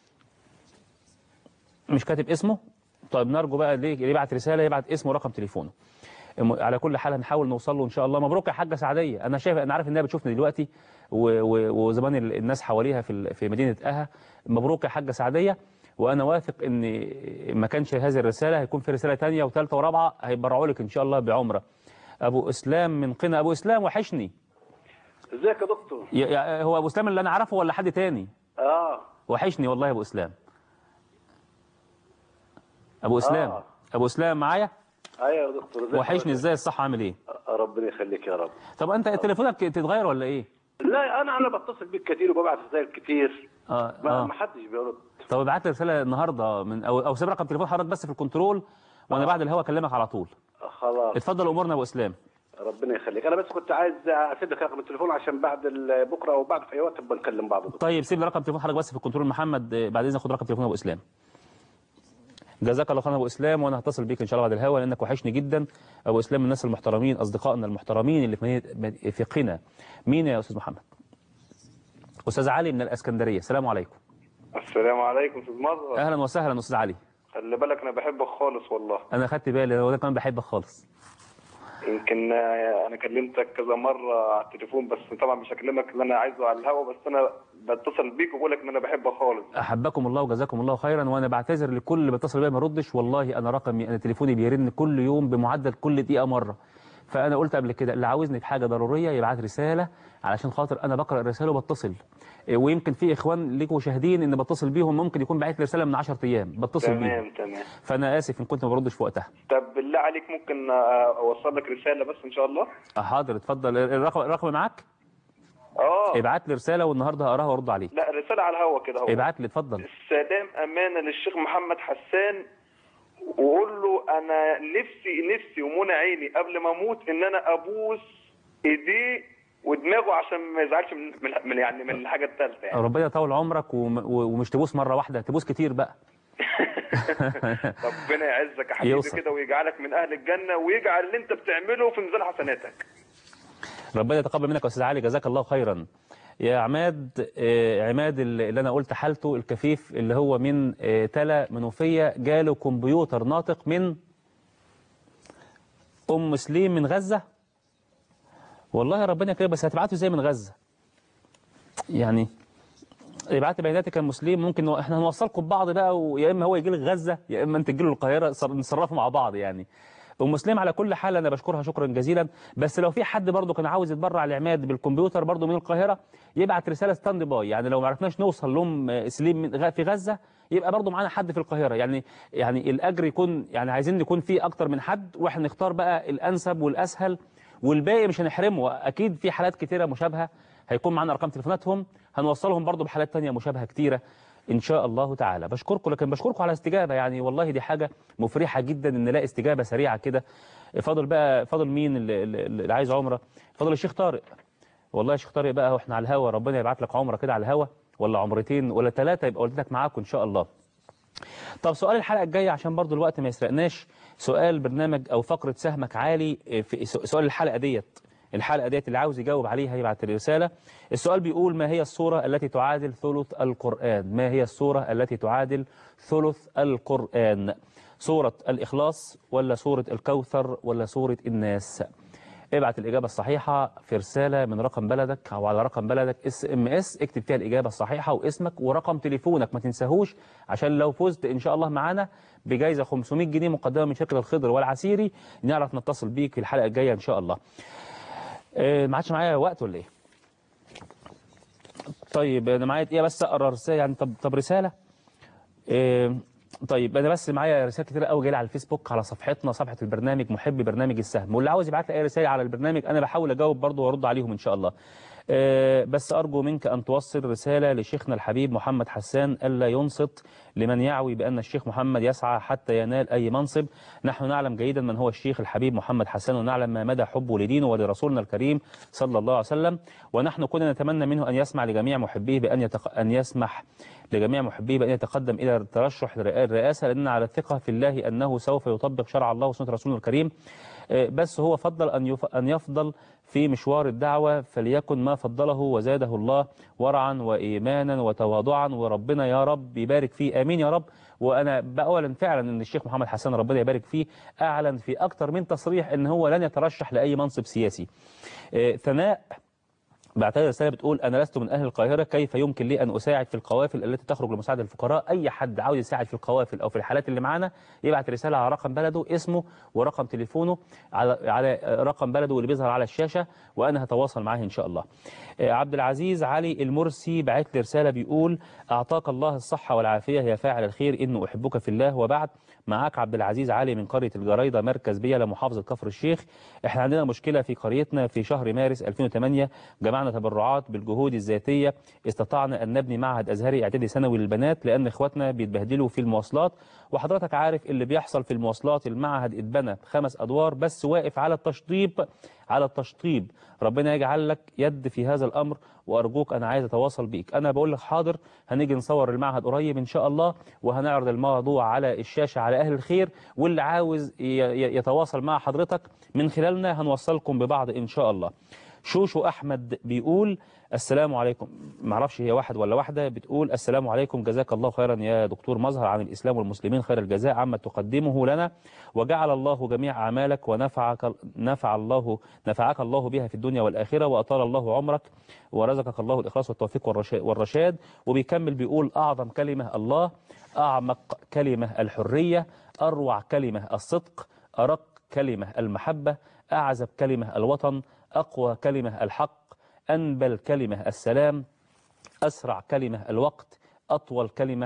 B: مش كاتب اسمه طيب نرجو بقى ليه اللي يبعت رساله يبعت اسمه ورقم تليفونه الم- على كل حال هنحاول نوصل له ان شاء الله مبروك يا حاجه سعديه انا شايف انا عارف انها بتشوفني دلوقتي و- و- وزمان ال- الناس حواليها في ال- في مدينه اها مبروك يا حاجه سعديه وانا واثق ان ما كانش هذه الرساله هيكون في رساله ثانيه وثالثه ورابعه هيبرعوا لك ان شاء الله بعمره ابو اسلام من قنا ابو اسلام وحشني
Q: ازيك يا دكتور
B: يا- يا- هو ابو اسلام اللي انا اعرفه ولا حد تاني
Q: اه
B: وحشني والله يا ابو اسلام ابو اسلام
Q: آه.
B: ابو اسلام معايا
Q: ايوه يا دكتور ازيك
B: وحشني ازاي الصحه عامل ايه
Q: ربنا يخليك يا رب
B: طب انت تليفونك تتغير ولا ايه
Q: لا انا انا بتصل بيك كتير وببعت رسائل كتير
B: اه
Q: ما
B: اه
Q: ما حدش بيرد
B: طب ابعت لي رساله النهارده من او او سيب رقم تليفون حضرتك بس في الكنترول وانا بعد الهوا اكلمك على طول
Q: خلاص
B: اتفضل امورنا يا ابو اسلام
Q: ربنا يخليك انا بس كنت عايز اسيب لك رقم التليفون عشان بعد ال- بكره او بعد في اي وقت نبقى نكلم بعض
B: طيب سيب لي رقم تليفون حضرتك بس في الكنترول محمد آه، بعد اذنك خد رقم تليفون ابو اسلام جزاك الله خيرا يا ابو اسلام وانا هتصل بيك ان شاء الله بعد الهوا لانك وحشني جدا ابو اسلام من الناس المحترمين اصدقائنا المحترمين اللي في مدينة- في قنا مين يا استاذ محمد استاذ علي من الاسكندريه السلام عليكم
R: السلام عليكم استاذ مظهر
B: اهلا وسهلا استاذ علي
R: خلي بالك انا بحبك خالص والله
B: انا خدت بالي وانا كمان بحبك خالص
R: يمكن آه، انا كلمتك كذا مره على التليفون بس طبعا مش هكلمك اللي انا عايزه على الهوا بس انا بتصل بيك وبقول لك ان انا بحبك خالص
B: احبكم الله وجزاكم الله خيرا وانا بعتذر لكل اللي بيتصل بيا ما يردش والله انا رقمي انا تليفوني بيرن كل يوم بمعدل كل دقيقه مره فانا قلت قبل كده اللي عاوزني في حاجه ضروريه يبعت رساله علشان خاطر انا بقرا الرساله وبتصل إيه، ويمكن في اخوان ليكوا شاهدين ان بتصل بيهم ممكن يكون باعت لي رساله من 10 ايام بتصل بيهم
R: تمام تمام
B: فانا اسف ان كنت ما بردش في وقتها
R: طب بالله عليك ممكن آه، اوصل لك رساله بس ان شاء الله
B: آه، حاضر اتفضل الرقم الرقم معاك
R: اه
B: ابعت لي رساله والنهارده هقراها وارد عليك
R: لا رساله على الهوا كده اهو
B: ابعت لي اتفضل
R: سلام امانه للشيخ محمد حسان وقول له انا نفسي نفسي ومنى عيني قبل ما اموت ان انا ابوس ايديه ودماغه عشان ما يزعلش من, من من- يعني من الحاجه الثالثه يعني
B: ربنا يطول عمرك وم- و- ومش تبوس مره واحده تبوس كتير بقى
R: ربنا يعزك يا حبيبي
B: يوصل.
R: كده ويجعلك من اهل الجنه ويجعل اللي انت بتعمله في ميزان حسناتك
B: ربنا يتقبل منك يا استاذ علي جزاك الله خيرا يا عماد آه، عماد اللي انا قلت حالته الكفيف اللي هو من آه، تلا منوفيه جاله كمبيوتر ناطق من ام سليم من غزه والله ربنا يكرمك بس هتبعته ازاي من غزه يعني ابعت بياناتك المسلم ممكن نو- احنا هنوصلكم ببعض بقى ويا اما هو يجي لك غزه يا اما انت تجي له القاهره صر- نتصرفوا مع بعض يعني ام مسلم على كل حال انا بشكرها شكرا جزيلا بس لو في حد برضه كان عاوز يتبرع لعماد بالكمبيوتر برضه من القاهره يبعت رساله ستاند باي يعني لو ما عرفناش نوصل لهم آه، سليم من غ- في غزه يبقى برضه معانا حد في القاهره يعني يعني الاجر يكون يعني عايزين يكون فيه اكتر من حد واحنا نختار بقى الانسب والاسهل والباقي مش هنحرمه اكيد في حالات كتيره مشابهه هيكون معانا ارقام تليفوناتهم هنوصلهم برضو بحالات تانية مشابهه كتيره ان شاء الله تعالى بشكركم لكن بشكركم على استجابه يعني والله دي حاجه مفرحه جدا ان نلاقي استجابه سريعه كده فاضل بقى فاضل مين اللي, اللي اللي عايز عمره فاضل الشيخ طارق والله يا شيخ طارق بقى واحنا على الهوا ربنا يبعت لك عمره كده على الهوا ولا عمرتين ولا ثلاثه يبقى والدتك معاكم ان شاء الله طب سؤال الحلقه الجايه عشان برضو الوقت ما يسرقناش سؤال برنامج او فقره سهمك عالي في سؤال الحلقه ديت الحلقه ديت اللي عاوز يجاوب عليها يبعت الرساله السؤال بيقول ما هي السوره التي تعادل ثلث القران ما هي السوره التي تعادل ثلث القران سوره الاخلاص ولا سوره الكوثر ولا سوره الناس ابعت الإجابة الصحيحة في رسالة من رقم بلدك أو على رقم بلدك اس ام اس اكتب فيها الإجابة الصحيحة واسمك ورقم تليفونك ما تنساهوش عشان لو فزت إن شاء الله معانا بجائزة 500 جنيه مقدمة من شركة الخضر والعسيري نعرف نتصل بيك في الحلقة الجاية إن شاء الله آه، ما عادش معايا وقت ولا إيه طيب أنا معايا دقيقة بس أقرأ رسالة يعني طب طب رسالة آه، طيب انا بس معايا رسائل كتير قوي جايه على الفيسبوك على صفحتنا صفحه البرنامج محب برنامج السهم واللي عاوز يبعت لي اي رسائل على البرنامج انا بحاول اجاوب برضه وارد عليهم ان شاء الله آه، بس ارجو منك ان توصل رساله لشيخنا الحبيب محمد حسان الا ينصت لمن يعوي بان الشيخ محمد يسعى حتى ينال اي منصب نحن نعلم جيدا من هو الشيخ الحبيب محمد حسان ونعلم ما مدى حبه لدينه ولرسولنا الكريم صلى الله عليه وسلم ونحن كنا نتمنى منه ان يسمع لجميع محبيه بان يتق... ان يسمح لجميع محبيه بان يتقدم الى الترشح للرئاسه لاننا على الثقه في الله انه سوف يطبق شرع الله وسنه رسوله الكريم آه، بس هو فضل أن يف... أن يفضل في مشوار الدعوة فليكن ما فضله وزاده الله ورعا وإيمانا وتواضعا وربنا يا رب يبارك فيه آمين يا رب وأنا بأولا فعلا أن الشيخ محمد حسن ربنا يبارك فيه أعلن في أكتر من تصريح أن هو لن يترشح لأي منصب سياسي آه، ثناء بعتها رسالة بتقول أنا لست من أهل القاهرة كيف يمكن لي أن أساعد في القوافل التي تخرج لمساعدة الفقراء أي حد عاوز يساعد في القوافل أو في الحالات اللي معانا يبعت رسالة على رقم بلده اسمه ورقم تليفونه على على رقم بلده اللي بيظهر على الشاشة وأنا هتواصل معاه إن شاء الله آه، عبد العزيز علي المرسي بعت لي رسالة بيقول أعطاك الله الصحة والعافية يا فاعل الخير إنه أحبك في الله وبعد معاك عبد العزيز علي من قرية الجريدة مركز بيلا محافظة كفر الشيخ احنا عندنا مشكلة في قريتنا في شهر مارس 2008 جمعنا تبرعات بالجهود الذاتية استطعنا أن نبني معهد أزهري إعدادي ثانوي للبنات لأن إخواتنا بيتبهدلوا في المواصلات وحضرتك عارف اللي بيحصل في المواصلات المعهد اتبنى خمس أدوار بس واقف على التشطيب على التشطيب ربنا يجعل لك يد في هذا الأمر وأرجوك أنا عايز أتواصل بيك أنا بقول لك حاضر هنيجي نصور المعهد قريب إن شاء الله وهنعرض الموضوع على الشاشة على أهل الخير واللي عاوز ي- ي- يتواصل مع حضرتك من خلالنا هنوصلكم ببعض إن شاء الله شوشو أحمد بيقول السلام عليكم معرفش هي واحد ولا واحدة بتقول السلام عليكم جزاك الله خيرا يا دكتور مظهر عن الإسلام والمسلمين خير الجزاء عما تقدمه لنا وجعل الله جميع أعمالك ونفعك نفع الله نفعك الله بها في الدنيا والآخرة وأطال الله عمرك ورزقك الله الإخلاص والتوفيق والرشا- والرشاد وبيكمل بيقول أعظم كلمة الله أعمق كلمة الحرية أروع كلمة الصدق أرق كلمة المحبة أعزب كلمة الوطن أقوى كلمة الحق أنبل كلمة السلام أسرع كلمة الوقت أطول كلمة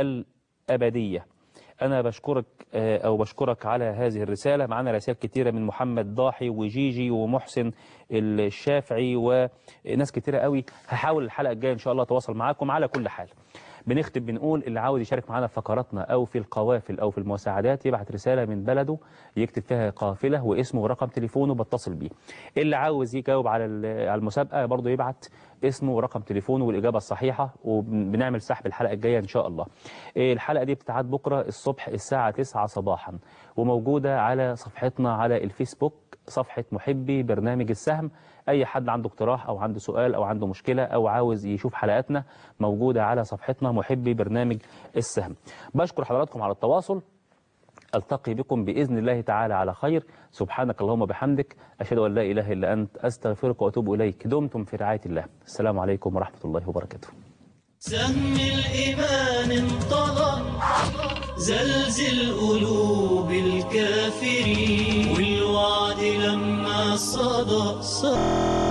B: الأبدية أنا بشكرك آه، أو بشكرك على هذه الرسالة معنا رسائل كتيرة من محمد ضاحي وجيجي ومحسن الشافعي وناس كتيرة قوي هحاول الحلقة الجاية إن شاء الله أتواصل معاكم على كل حال بنختم بنقول اللي عاوز يشارك معانا في فقراتنا او في القوافل او في المساعدات يبعت رساله من بلده يكتب فيها قافله واسمه ورقم تليفونه بتصل بيه اللي عاوز يجاوب على ال- على المسابقه برضه يبعت اسمه ورقم تليفونه والاجابه الصحيحه وبنعمل سحب الحلقه الجايه ان شاء الله إيه، الحلقه دي بتتعاد بكره الصبح الساعه 9 صباحا وموجوده على صفحتنا على الفيسبوك صفحه محبي برنامج السهم اي حد عنده اقتراح او عنده سؤال او عنده مشكله او عاوز يشوف حلقاتنا موجوده على صفحتنا محبي برنامج السهم بشكر حضراتكم على التواصل ألتقي بكم بإذن الله تعالى على خير سبحانك اللهم بحمدك أشهد أن لا إله إلا أنت أستغفرك وأتوب إليك دمتم في رعاية الله السلام عليكم ورحمة الله وبركاته
A: سهم الإيمان انطلق زلزل قلوب الكافرين والوعد لما صدق صدق